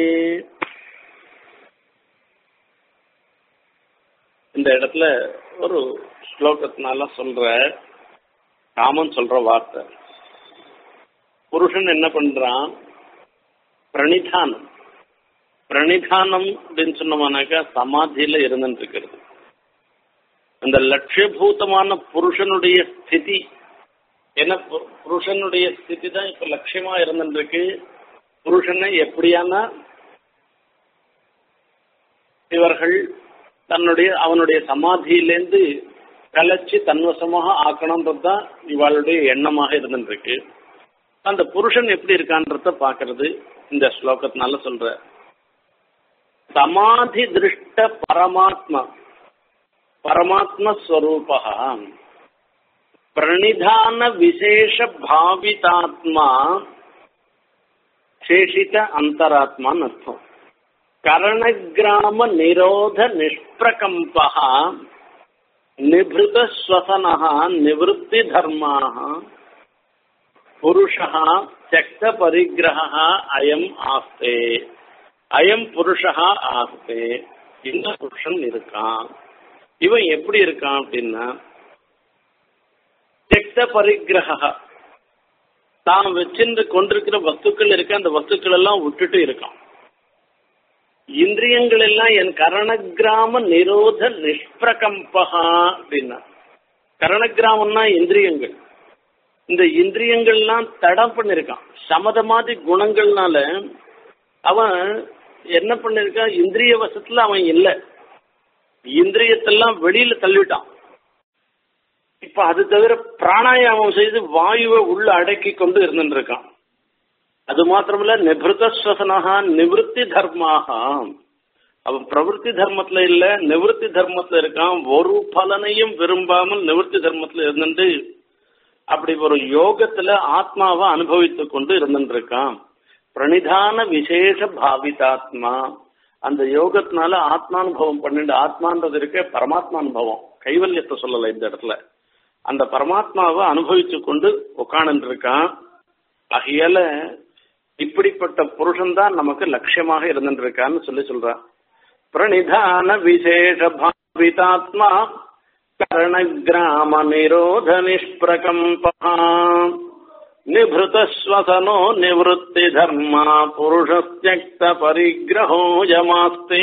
இந்த இடத்துல ஒரு ஸ்லோகத்தினால சொல்ற காமன் சொல்ற வார்த்தை புருஷன் என்ன பண்றான் பிரணிதானம் பிரணிதானம் அப்படின்னு சொன்னோம்னாக்கா சமாதியில இருந்துட்டு இருக்கிறது அந்த லட்சியபூதமான புருஷனுடைய ஸ்திதி ஏன்னா புருஷனுடைய ஸ்திதி தான் இப்ப லட்சியமா இருந்துருக்கு புருஷனை எப்படியான இவர்கள் தன்னுடைய அவனுடைய சமாதியிலேருந்து கலைச்சு தன்வசமாக ஆக்கணும்ன்றது தான் இவளுடைய எண்ணமாக இருந்துருக்கு அந்த புருஷன் எப்படி இருக்கான்றத பாக்குறது இந்த ஸ்லோகத்தினால சொல்ற சமாதி திருஷ்ட பரமாத்மா பரமாத்மஸ்வரூப பிரணிதான விசேஷ பாவிதாத்மா சேஷித அந்தராத்மான்னு அர்த்தம் கரணகிராம நிரோத நிஷ்பிரகம்பா நிபிருத ஸ்வசன நிவத்தி தர்மாக புருஷா தியக்த பரிகிரக அயம் ஆஸ்தே அயம் புருஷா ஆஸ்தே இந்த புருஷன் இருக்கான் இவன் எப்படி இருக்கான் அப்படின்னா தியக்த பரிகிரக தான் வச்சிருந்து கொண்டிருக்கிற வஸ்துக்கள் இருக்க அந்த வஸ்துக்கள் எல்லாம் விட்டுட்டு இருக்கான் இந்திரியங்கள் எல்லாம் என் கரணகிராம நிரோத நிஷ்பிரகம்பகா அப்படின்னா கரணகிராமம்னா இந்திரியங்கள் இந்த இந்திரியங்கள்லாம் தடம் பண்ணிருக்கான் சமதமாதி குணங்கள்னால அவன் என்ன பண்ணிருக்கான் இந்திரிய வசத்துல அவன் இல்லை இந்திரியத்தெல்லாம் வெளியில தள்ளிட்டான் இப்ப அது தவிர பிராணாயாமம் செய்து வாயுவை உள்ள அடக்கி கொண்டு இருந்துட்டு இருக்கான் அது மாத்திரமல்ல நிபிருத்த ஸ்வசனகா நிவத்தி தர்மாக அவன் பிரவருத்தி தர்மத்துல இல்ல நிவர்த்தி தர்மத்துல இருக்கான் ஒரு பலனையும் விரும்பாமல் நிவர்த்தி தர்மத்துல இருந்துட்டு அப்படி ஒரு யோகத்துல ஆத்மாவை அனுபவித்துக் கொண்டு இருந்துட்டு இருக்கான் பிரணிதான விசேஷ பாவிதாத்மா அந்த யோகத்தினால ஆத்மானுபவம் பண்ணிட்டு ஆத்மான்றது இருக்க பரமாத்மானுபவம் கைவல்யத்தை சொல்லல இந்த இடத்துல அந்த பரமாத்மாவை அனுபவிச்சு கொண்டு உட்கார்ந்து இருக்கான் ஆகையால இப்படிப்பட்ட புருஷன் தான் நமக்கு லட்சியமாக இருந்துட்டு இருக்கான்னு சொல்லி சொல்றான் பிரணிதான விசேஷ பாவிதாத்மா கரணகிராம நிரோத நிஷ்பிரகம்பா நிபிருதஸ்வசனோ நிவத்தி தர்மா புருஷஸ்தியக்த பரிகிரகோ யமாஸ்தே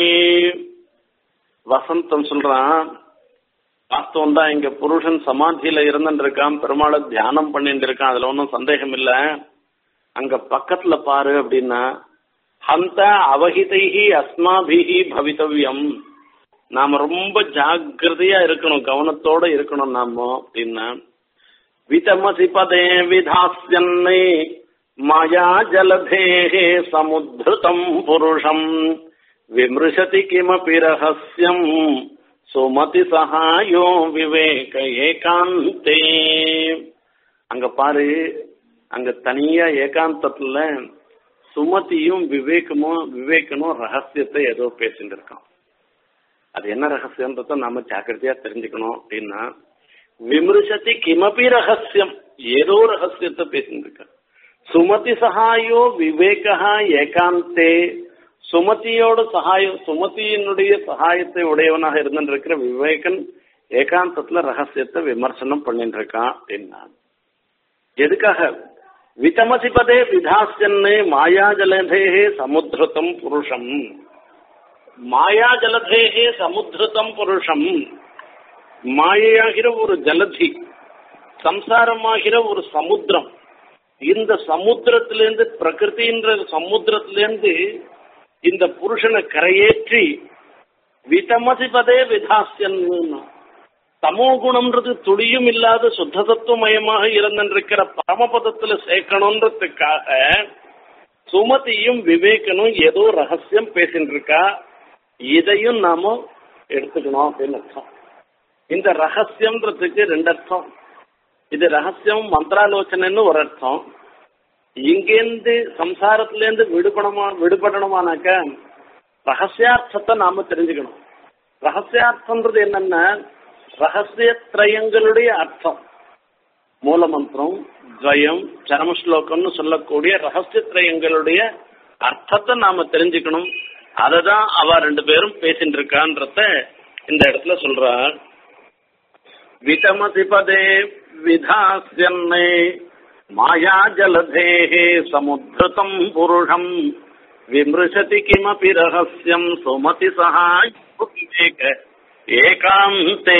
வசந்தம் சொல்றான் வாஸ்தவம் தான் இங்க புருஷன் சமாதியில இருந்துட்டு இருக்கான் பெருமாளை தியானம் பண்ணிட்டு இருக்கான் அதுல ஒன்றும் சந்தேகம் இல்ல அங்க பக்கத்துல பாரு அப்படின்னா ஹந்த அவஹிதைஹி அஸ்மாபிஹி பவித்தவ்யம் நாம ரொம்ப ஜாக்கிரதையா இருக்கணும் கவனத்தோட இருக்கணும் நாம அப்படின்னா விதமசி பதே விதாஸ்யன்னை மாயா ஜலதேஹே சமுத்ருதம் புருஷம் விமிருஷதி கிமபி ரகசியம் சுமதி சகாயோ விவேக ஏகாந்தே அங்க பாரு அங்க தனியா ஏகாந்தத்துல சுமதியும் விவேகமும் விவேகனும் ரகசியத்தை ஏதோ பேசிட்டு இருக்கான் அது என்ன ரகசியன்றத நாம ஜாக்கிரதையா தெரிஞ்சுக்கணும் அப்படின்னா விமர்சதி கிமபி ரகசியம் ஏதோ ரகசியத்தை பேசிட்டு இருக்க சுமதி சகாயோ விவேகா ஏகாந்தே சுமதியோட சகாயம் சுமதியினுடைய சகாயத்தை உடையவனாக இருந்துட்டு விவேகன் ஏகாந்தத்துல ரகசியத்தை விமர்சனம் பண்ணிட்டு இருக்கான் அப்படின்னா எதுக்காக விதமசி பதே விதாசன்னு மாயா ஜலதேகே சமுத்திரத்தம் புருஷம் மாயா ஜலதேகே சமுத்திரத்தம் புருஷம் மாயையாகிற ஒரு ஜலதி சம்சாரமாகிற ஒரு சமுத்திரம் இந்த சமுத்திரத்திலேருந்து பிரகிருதின்ற சமுத்திரத்திலேருந்து இந்த புருஷனை கரையேற்றி விதமசி பதே விதாசியன் தமோ குணம்ன்றது துளியும் இல்லாத சுத்த தத்துவமயமாக இருந்திருக்கிற பரமபதத்துல சேர்க்கணுன்றதுக்காக சுமதியும் விவேகனும் ஏதோ ரகசியம் பேசிட்டு இருக்கா இதையும் நாம எடுத்துக்கணும் அப்படின்னு அர்த்தம் இந்த ரகசியம்ன்றதுக்கு ரெண்டு அர்த்தம் இது ரகசியம் மந்திராலோசனைன்னு ஒரு அர்த்தம் இங்கேருந்து சம்சாரத்திலேருந்து விடுபடமா விடுபடணுமானாக்க ரகசியார்த்தத்தை நாம தெரிஞ்சுக்கணும் ரகசியார்த்தம்ன்றது என்னன்னா ரகசியத்ரயங்களுடைய அர்த்தம் மூலமந்திரம் துவயம் சரமஸ்லோகம்னு சொல்லக்கூடிய ரகசியத்ரயங்களுடைய அர்த்தத்தை நாம தெரிஞ்சுக்கணும் அதை தான் அவ ரெண்டு பேரும் பேசிட்டு இருக்கான்றத இந்த இடத்துல சொல்றார் விதமதி பதே விதாசியன்னை மாயா ஜலதேஹே சமுத்திரதம் புருஷம் விமிருஷதி கிமபி ரகசியம் சுமதி சகாய ஏகாந்தே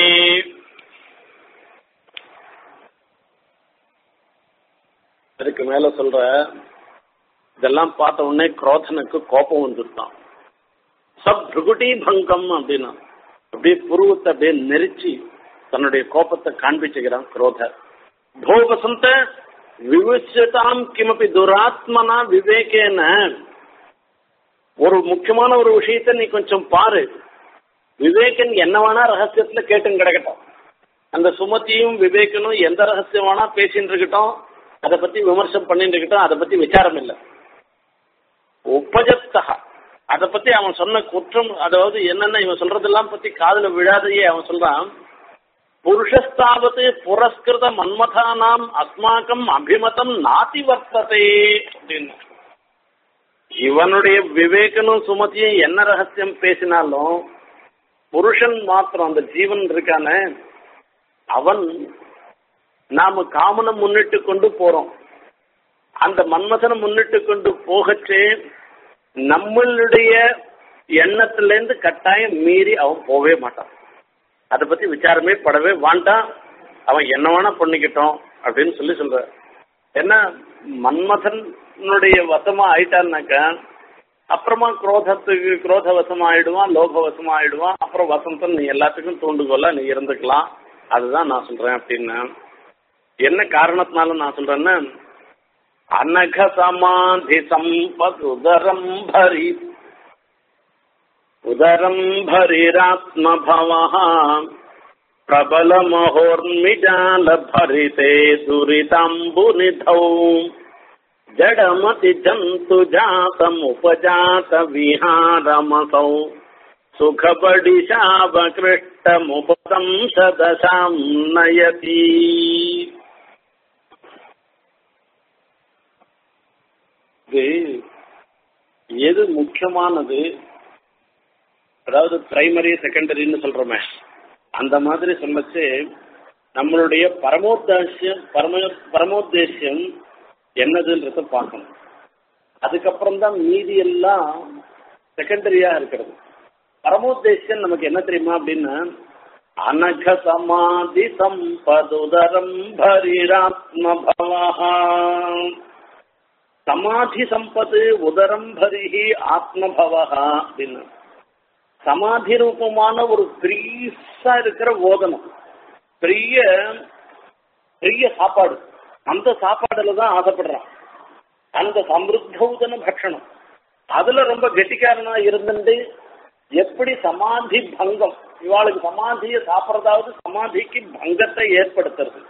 அதுக்கு மேல சொல்ற இதெல்லாம் பார்த்த உடனே குரோதனுக்கு கோபம் வந்துருந்தான் சப் பிருகுட்டி பங்கம் அப்படின்னா அப்படியே புருவத்தை அப்படியே நெரிச்சு தன்னுடைய கோபத்தை காண்பிச்சுக்கிறான் குரோத போ வசந்த விவசியதாம் கிமபி துராத்மனா விவேகேன ஒரு முக்கியமான ஒரு விஷயத்த நீ கொஞ்சம் பாரு விவேகன் என்ன வேணா ரகசியத்துல கேட்டுன்னு கிடக்கட்டும் அந்த சுமதியும் விவேகனும் எந்த ரகசியம் வேணா பேசிட்டு இருக்கட்டும் அதை பத்தி விமர்சனம் பண்ணிட்டு இருக்கட்டும் அதை பத்தி விசாரம் இல்லை உபஜப்தகா அதை பத்தி அவன் சொன்ன குற்றம் அதாவது என்னென்ன இவன் சொல்றதெல்லாம் பத்தி காதுல விழாதையே அவன் சொல்றான் புருஷஸ்தாவது புரஸ்கிருத மன்மதானாம் அஸ்மாக்கம் அபிமதம் நாதி வர்த்ததே அப்படின்னு இவனுடைய விவேகனும் சுமதியும் என்ன ரகசியம் பேசினாலும் புருஷன் மாத்திரம் அந்த ஜீவன் இருக்கானே அவன் நாம காமனை முன்னிட்டு கொண்டு போறோம் அந்த மன்மதனை முன்னிட்டு கொண்டு போகச்சே நம்மளுடைய எண்ணத்திலேருந்து கட்டாயம் மீறி அவன் போகவே மாட்டான் அதை பத்தி விசாரமே படவே வேண்டாம் அவன் என்ன வேணா பண்ணிக்கிட்டோம் அப்படின்னு சொல்லி சொல்ற என்ன மன்மதனுடைய வசமா ஆயிட்டான்னாக்கா அப்புறமா குரோதத்துக்கு குரோத வசமா ஆயிடுவான் லோக வசமா ஆயிடுவான் அப்புறம் வசந்தம் நீ எல்லாத்துக்கும் தூண்டுகோலா நீ இருந்துக்கலாம் அதுதான் நான் சொல்றேன் அப்படின்னு என்ன காரணத்தினால நான் சொல்றேன்னா அனக சமாதி சம்பத் உதரம் பரி உதரம் பரிராத்மபவः प्रबलमहोर्मिजालभरिते दुरिताम्बुनिधौ जडमति जन्तुजातमुपजातविहारमसौ सुखबडिशावकृष्टमुपदंशदशां नयति இது எது முக்கியமானது அதாவது பிரைமரி செகண்டரின்னு சொல்றோமே அந்த மாதிரி சொல்லச்சு நம்மளுடைய பரமோத்தேசியம் பரம பரமோத்தேசியம் என்னதுன்றத பார்க்கணும் அதுக்கப்புறம் தான் மீதி எல்லாம் செகண்டரியா இருக்கிறது பரமோத்தேசியம் நமக்கு என்ன தெரியுமா அப்படின்னா அனக சமாதி சம்பதுதரம் பரிராத்மபவஹா சமாதி சம்பத்து உதரம் பரிஹி ஆத்மபவஹா அப்படின்னு சமாதி ரூபமான ஒரு பெரியசா இருக்கிற ஓதனம் பெரிய பெரிய சாப்பாடு அந்த சாப்பாடுல தான் ஆசைப்படுறான் அந்த சமிருத்தௌதன பட்சணம் அதுல ரொம்ப கெட்டிக்காரனா இருந்துட்டு எப்படி சமாதி பங்கம் இவாளுக்கு சமாதியை சாப்பிட்றதாவது சமாதிக்கு பங்கத்தை ஏற்படுத்துறது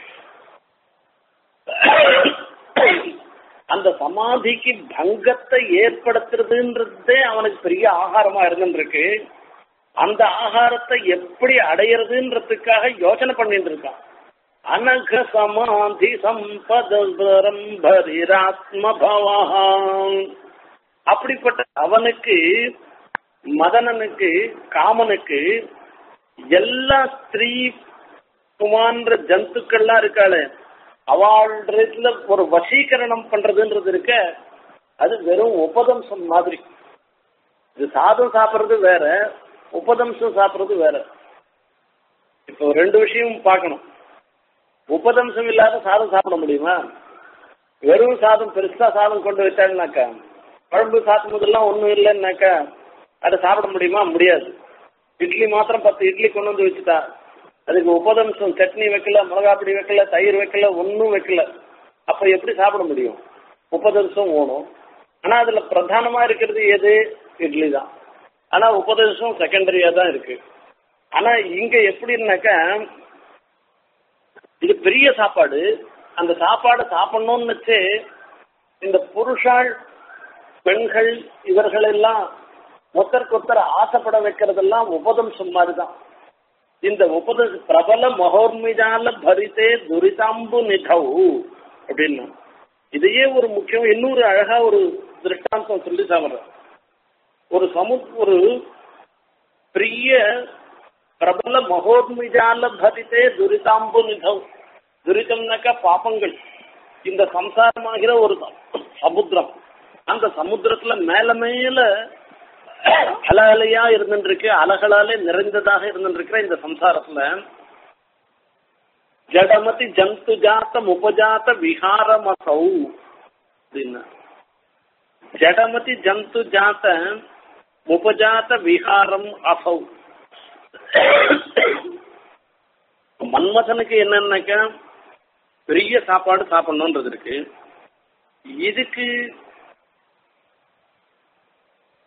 அந்த சமாதிக்கு பங்கத்தை ஏற்படுத்துறதுன்றதே அவனுக்கு பெரிய ஆகாரமா இருந்துருக்கு அந்த ஆகாரத்தை எப்படி அடையிறதுன்றதுக்காக யோசனை பண்ணிட்டு இருக்கான் அனக சமாதி சம்பதரம் பரிராத்மபவஹாம் அப்படிப்பட்ட அவனுக்கு மதனனுக்கு காமனுக்கு எல்லா ஸ்திரீ குமான்ற ஜந்துக்கள்லாம் இருக்காளே அவள்ல ஒரு வசீகரணம் பண்றதுன்றது இருக்க அது வெறும் உபதம்சம் மாதிரி இது சாதம் சாப்பிட்றது வேற உபதம்சம் சாப்பிட்றது வேற இப்போ ரெண்டு விஷயம் பார்க்கணும் உபதம்சம் இல்லாத சாதம் சாப்பிட முடியுமா வெறும் சாதம் பெருசா சாதம் கொண்டு வச்சாங்கனாக்கா குழம்பு சாப்பிடும் போதெல்லாம் ஒன்றும் இல்லைன்னாக்கா அதை சாப்பிட முடியுமா முடியாது இட்லி மாத்திரம் பத்து இட்லி கொண்டு வந்து வச்சுட்டா அதுக்கு உபதம்சம் சட்னி வைக்கல மிளகாப்பொடி வைக்கல தயிர் வைக்கல ஒன்றும் வைக்கல அப்போ எப்படி சாப்பிட முடியும் உபதம்சம் ஓணும் ஆனால் அதில் பிரதானமாக இருக்கிறது எது இட்லி தான் ஆனால் உபதம்சம் செகண்டரியாக தான் இருக்கு ஆனால் இங்கே எப்படின்னாக்கா இது பெரிய சாப்பாடு அந்த சாப்பாடை சாப்பிடணும்னு வச்சு இந்த புருஷாள் பெண்கள் இவர்கள் எல்லாம் ஒருத்தருக்கு ஒருத்தர் ஆசைப்பட வைக்கிறதெல்லாம் உபதம்சம் மாதிரி தான் இந்த உபத பிரபல மகோர்மிதால பரிதே துரிதாம்பு நிதவு அப்படின்னு இதையே ஒரு முக்கியம் இன்னொரு அழகா ஒரு திருஷ்டாந்தம் சொல்லி சாப்பிட்றேன் ஒரு சமு ஒரு பெரிய பிரபல மகோர்மிஜால பரிதே துரிதாம்பு நிதவ் துரிதம்னாக்கா பாப்பங்கள் இந்த சம்சாரமாகிற ஒரு சமுத்திரம் அந்த சமுத்திரத்துல மேல மேல அல அலையா இருந்துருக்கு அலகளாலே நிறைந்ததாக இருந்துருக்கிற இந்த சம்சாரத்துல ஜடமதி ஜந்து ஜாத்தம் உபஜாத்த விஹாரமசௌ அப்படின்னா ஜடமதி ஜந்து ஜாத்த உபஜாத்த விஹாரம் அசௌ மன்மதனுக்கு என்னன்னாக்கா பெரிய சாப்பாடு சாப்பிடணுன்றது இருக்கு இதுக்கு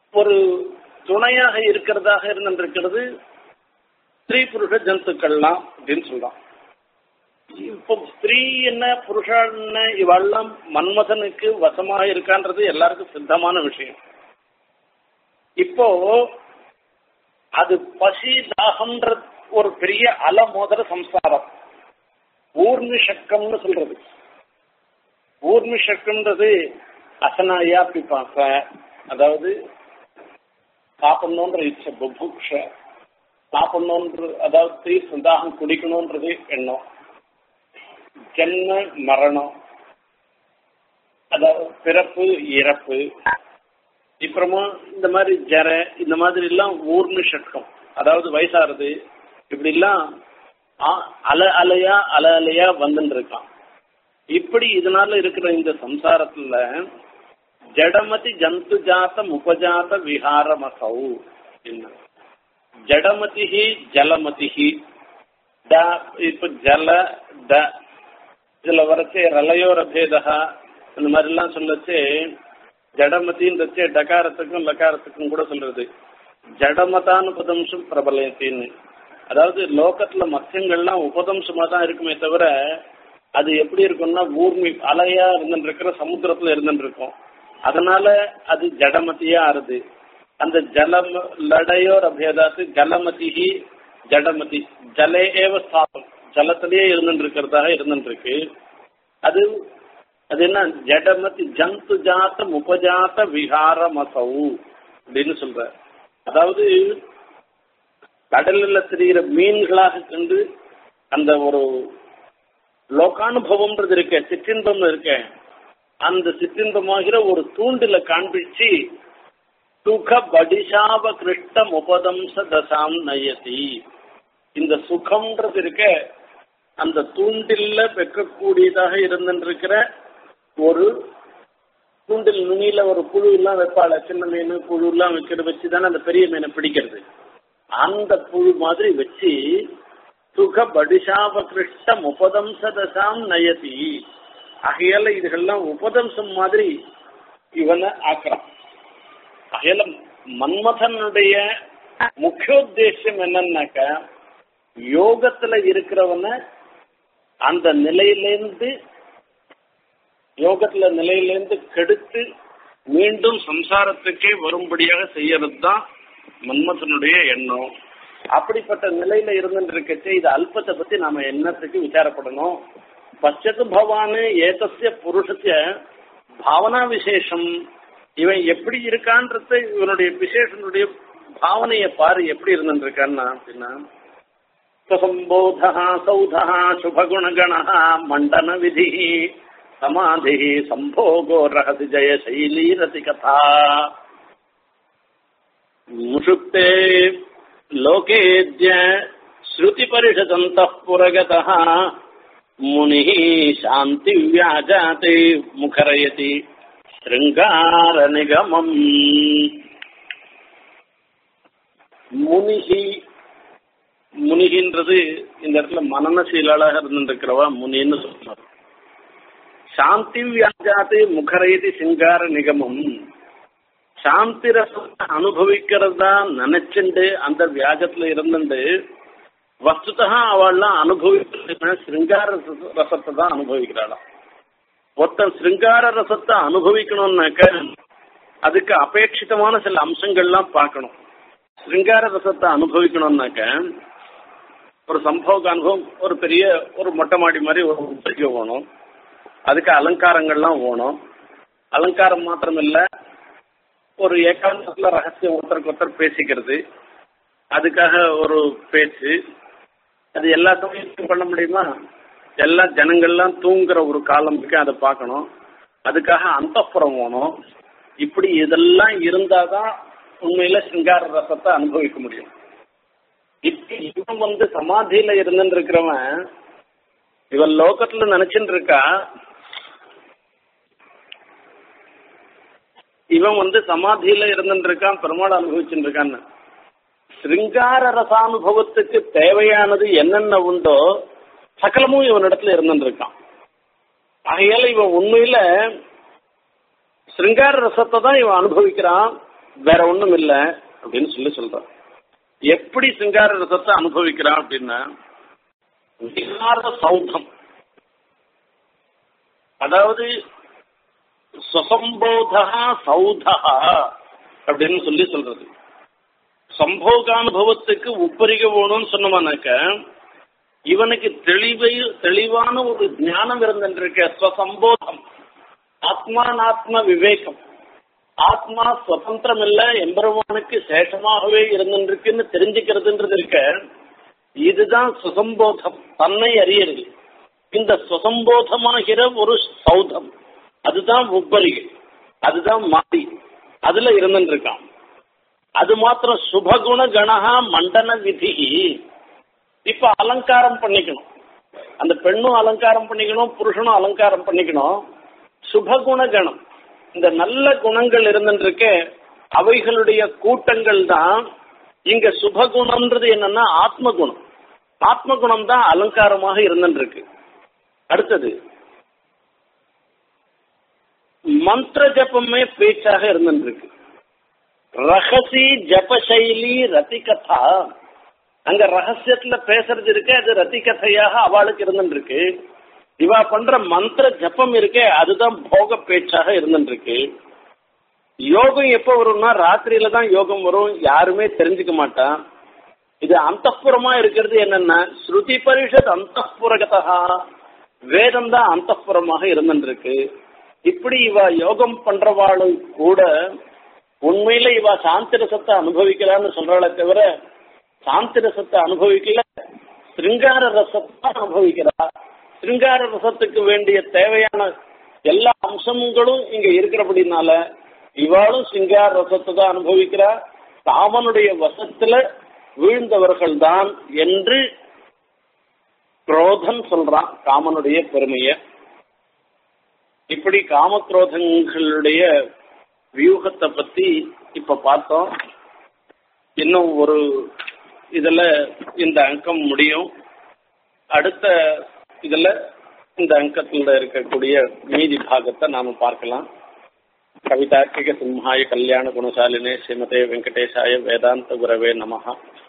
ஒரு துணையாக இருக்கிறதாக இருந்திருக்கிறது ஸ்திரீ புருஷ ஜந்துக்கள்லாம் அப்படின்னு சொல்றான் இப்போ ஸ்திரீ என்ன புருஷன் என்ன இவெல்லாம் மன்மதனுக்கு வசமாக இருக்கான்றது எல்லாருக்கும் சித்தமான விஷயம் இப்போ அது பசி தாகம்ன்ற ஒரு பெரிய அல மோதர சம்சாரம் ஊர்மி சக்கம்னு சொல்றது ஊர்மி சக்கம்ன்றது அசனாயா பிப்பாச அதாவது சாப்பிடணுன்ற இச்சை புபுக்ஷ சாப்பிடணுன்ற அதாவது தீர் சந்தாகம் குடிக்கணுன்றது எண்ணம் ஜென்ம மரணம் அதாவது பிறப்பு இறப்பு அப்புறமா இந்த மாதிரி ஜர இந்த மாதிரி எல்லாம் ஊர்மி ஷட்கம் அதாவது வயசாகிறது இப்படி எல்லாம் அல அலையா அல அலையா வந்துட்டு இருக்கான் இப்படி இதனால இருக்கிற இந்த சம்சாரத்துல ஜடமதி ஜந்து ஜாத்தம் உபஜாத விஹாரமசௌ என்ன ஜடமதிஹி ஜலமதிஹி த இப்ப ஜல த இதுல வரச்சே ரலயோர பேதா இந்த மாதிரி எல்லாம் சொல்லச்சு ஜடமதின்றச்சே டகாரத்துக்கும் லகாரத்துக்கும் கூட சொல்றது ஜடமதான உபதம்சம் பிரபலத்தின்னு அதாவது லோகத்துல மத்தியங்கள்லாம் உபதம்சமா தான் இருக்குமே தவிர அது எப்படி இருக்கும்னா ஊர்மி அலையா இருந்துட்டு இருக்கிற சமுத்திரத்துல இருந்துட்டு இருக்கும் அதனால அது ஜடமதியா ஆறுது அந்த ஜலம் லடையோர் அபேதாத்து ஜலமதிஹி ஜடமதி ஜலே ஏவ ஸ்தாபம் ஜலத்திலேயே இருந்துட்டு இருக்கிறதாக இருந்துட்டு இருக்கு அது அது என்ன ஜடமதி ஜந்து ஜாத்தம் உபஜாத்த விஹாரமசவு அப்படின்னு சொல்ற அதாவது கடலில் தெரிகிற மீன்களாக கண்டு அந்த ஒரு லோகானுபவம்ன்றது இருக்க சிற்றின்பம் இருக்க அந்த சிற்றின்பமாகிற ஒரு தூண்டில காண்பிச்சு சுக படிசாப கிருஷ்டம் உபதம்ச தசாம் நயதி இந்த சுகம்ன்றது இருக்க அந்த தூண்டில்ல வைக்கக்கூடியதாக இருந்துருக்கிற ஒரு தூண்டில் நுனியில ஒரு புழு எல்லாம் வைப்பாள சின்ன மீன் புழு எல்லாம் வைக்கிற வச்சு தானே அந்த பெரிய மீனை பிடிக்கிறது அந்த புழு மாதிரி வச்சு சுக படிசாப கிருஷ்டம் உபதம்ச தசாம் நயதி ஆகையால இதுகள்லாம் உபதம்சம் மாதிரி இவனை ஆக்குறான் ஆகையால மன்மதனுடைய முக்கியோத்தேசம் என்னன்னாக்க யோகத்துல இருக்கிறவன அந்த நிலையிலேருந்து யோகத்துல நிலையிலேருந்து கெடுத்து மீண்டும் சம்சாரத்துக்கே வரும்படியாக செய்யறது தான் மன்மதனுடைய எண்ணம் அப்படிப்பட்ட நிலையில இருந்துட்டு இருக்கச்சே இது அல்பத்தை பத்தி நாம என்னத்துக்கு விசாரப்படணும் பச்சத்து பவானு ஏதஸ்ய புருஷத்திய பாவனா விசேஷம் இவன் எப்படி இருக்கான்றது இவனுடைய விசேஷனுடைய பாவனையை பாரு எப்படி இருந்துட்டு இருக்கான்னா அப்படின்னா சம்போதா சௌதா சுபகுணகண மண்டன விதி சமாதி சம்போகோ ரகசி ஜெயசைலீ ரதி கதா முஷுப்தே லோகேத்ய ஸ்ருதிபரிஷதந்தः पुरगतः मुनिः शान्तिव्याजाते मुखरयति शृङ्गारनिगमम् முனிகி முனிகின்றது இந்த இடத்துல மனநசீலாளாக இருந்திருக்கிறவா முனின்னு சொல்றார் சாந்தி வியாஜாத்து முகரைதி சிங்கார நிகமம் சாந்தி ரசத்தை அனுபவிக்கிறதா நினைச்சுண்டு அந்த வியாஜத்துல இருந்துட்டு வஸ்துதா அவள்லாம் அனுபவிக்கிற சிருங்கார ரசத்தை தான் அனுபவிக்கிறாளாம் ஒருத்தன் சிருங்கார ரசத்தை அனுபவிக்கணும்னாக்க அதுக்கு அபேட்சிதமான சில அம்சங்கள்லாம் பார்க்கணும் சிருங்கார ரசத்தை அனுபவிக்கணும்னாக்க ஒரு சம்பவ அனுபவம் ஒரு பெரிய ஒரு மொட்டை மாடி மாதிரி ஒரு உபரிக்க வேணும் அதுக்கு அலங்காரங்கள்லாம் வேணும் அலங்காரம் மாத்திரம் இல்ல ஒரு ஏகாந்தத்துல ரகசியம் ஒருத்தருக்கு ஒருத்தர் பேசிக்கிறது அதுக்காக ஒரு பேச்சு அது எல்லா சமயத்தையும் பண்ண முடியுமா எல்லா ஜனங்கள்லாம் தூங்குற ஒரு காலம் இருக்கு அதை பார்க்கணும் அதுக்காக அந்தப்புறம் வேணும் இப்படி இதெல்லாம் இருந்தாதான் உண்மையில சிங்கார ரசத்தை அனுபவிக்க முடியும் இப்ப இவன் வந்து சமாதியில இருந்துட்டு இருக்கிறவன் இவன் லோகத்துல நினைச்சுட்டு இருக்கா இவன் வந்து சமாதியில இருந்துட்டு இருக்கான் பெருமாள் அனுபவிச்சுட்டு இருக்கான்னு சிருங்கார ரசானுபவத்துக்கு தேவையானது என்னென்ன உண்டோ சகலமும் இவனிடத்துல இருந்துட்டு இருக்கான் ஆகையால இவன் உண்மையில சிருங்கார ரசத்தை தான் இவன் அனுபவிக்கிறான் வேற ஒண்ணும் இல்ல அப்படின்னு சொல்லி சொல்றான் எப்படி சிங்கார ரசத்தை அனுபவிக்கிறான் அப்படின்னா விகார சௌதம் அதாவது சுசம்போதா சௌதா அப்படின்னு சொல்லி சொல்றது சம்போகானுபவத்துக்கு உப்பரிக வேணும்னு சொன்னோம்னாக்க இவனுக்கு தெளிவை தெளிவான ஒரு ஞானம் இருந்திருக்க ஸ்வசம்போதம் ஆத்மானாத்ம விவேகம் ஆத்மா சுதந்திரம் இல்ல எம்பெருமானுக்கு சேஷமாகவே இருந்திருக்குன்னு தெரிஞ்சுக்கிறதுன்றது இருக்க இதுதான் சுசம்போதம் தன்னை அறியறது இந்த சுசம்போதமாகிற ஒரு சௌதம் அதுதான் உப்பரிகை அதுதான் மாடி அதுல இருந்துருக்கான் அது மாத்திரம் சுபகுண கணஹா மண்டன விதி இப்ப அலங்காரம் பண்ணிக்கணும் அந்த பெண்ணும் அலங்காரம் பண்ணிக்கணும் புருஷனும் அலங்காரம் பண்ணிக்கணும் சுபகுண கணம் இந்த நல்ல குணங்கள் இருந்துருக்க அவைகளுடைய கூட்டங்கள் தான் இங்க சுபகுணம்ன்றது என்னன்னா ஆத்ம குணம் ஆத்ம குணம் தான் அலங்காரமாக இருந்துருக்கு அடுத்தது மந்திர ஜபமே பேச்சாக இருந்துருக்கு ரகசி ஜபசைலி ரதி கதா அங்க ரகசியத்துல பேசுறது இருக்கு அது ரதி கதையாக அவளுக்கு இருந்துருக்கு இவா பண்ற மந்திர ஜபம் இருக்கே அதுதான் போக பேச்சாக இருந்துருக்கு யோகம் எப்போ வரும்னா ராத்திரியில தான் யோகம் வரும் யாருமே தெரிஞ்சுக்க மாட்டான் இது அந்தப்புறமா இருக்கிறது என்னன்னா ஸ்ருதி பரிஷத் அந்தப்புறகதா வேதம் தான் அந்தப்புறமாக இருந்துருக்கு இப்படி இவ யோகம் பண்றவாளும் கூட உண்மையில இவ சாந்தி ரசத்தை அனுபவிக்கலான்னு சொல்றாளே தவிர சாந்தி ரசத்தை அனுபவிக்கல சிருங்கார ரசத்தை அனுபவிக்கிறா சிருங்கார ரசத்துக்கு வேண்டிய தேவையான எல்லா அம்சங்களும் இங்க இருக்கிறபடினால இவாளும் சிங்கார ரசத்தை தான் அனுபவிக்கிறா காமனுடைய வசத்துல வீழ்ந்தவர்கள் தான் என்று குரோதன் சொல்றான் காமனுடைய பெருமைய இப்படி காமக்ரோதங்களுடைய வியூகத்தை பத்தி இப்ப பார்த்தோம் இன்னும் ஒரு இதுல இந்த அங்கம் முடியும் அடுத்த இதுல இந்த அங்கத்துல இருக்கக்கூடிய மீதி பாகத்தை நாம பார்க்கலாம் கவிதார்க்கிக சிம்ஹாய கல்யாண குணசாலினே ஸ்ரீமதே வெங்கடேசாய வேதாந்த குரவே நமஹா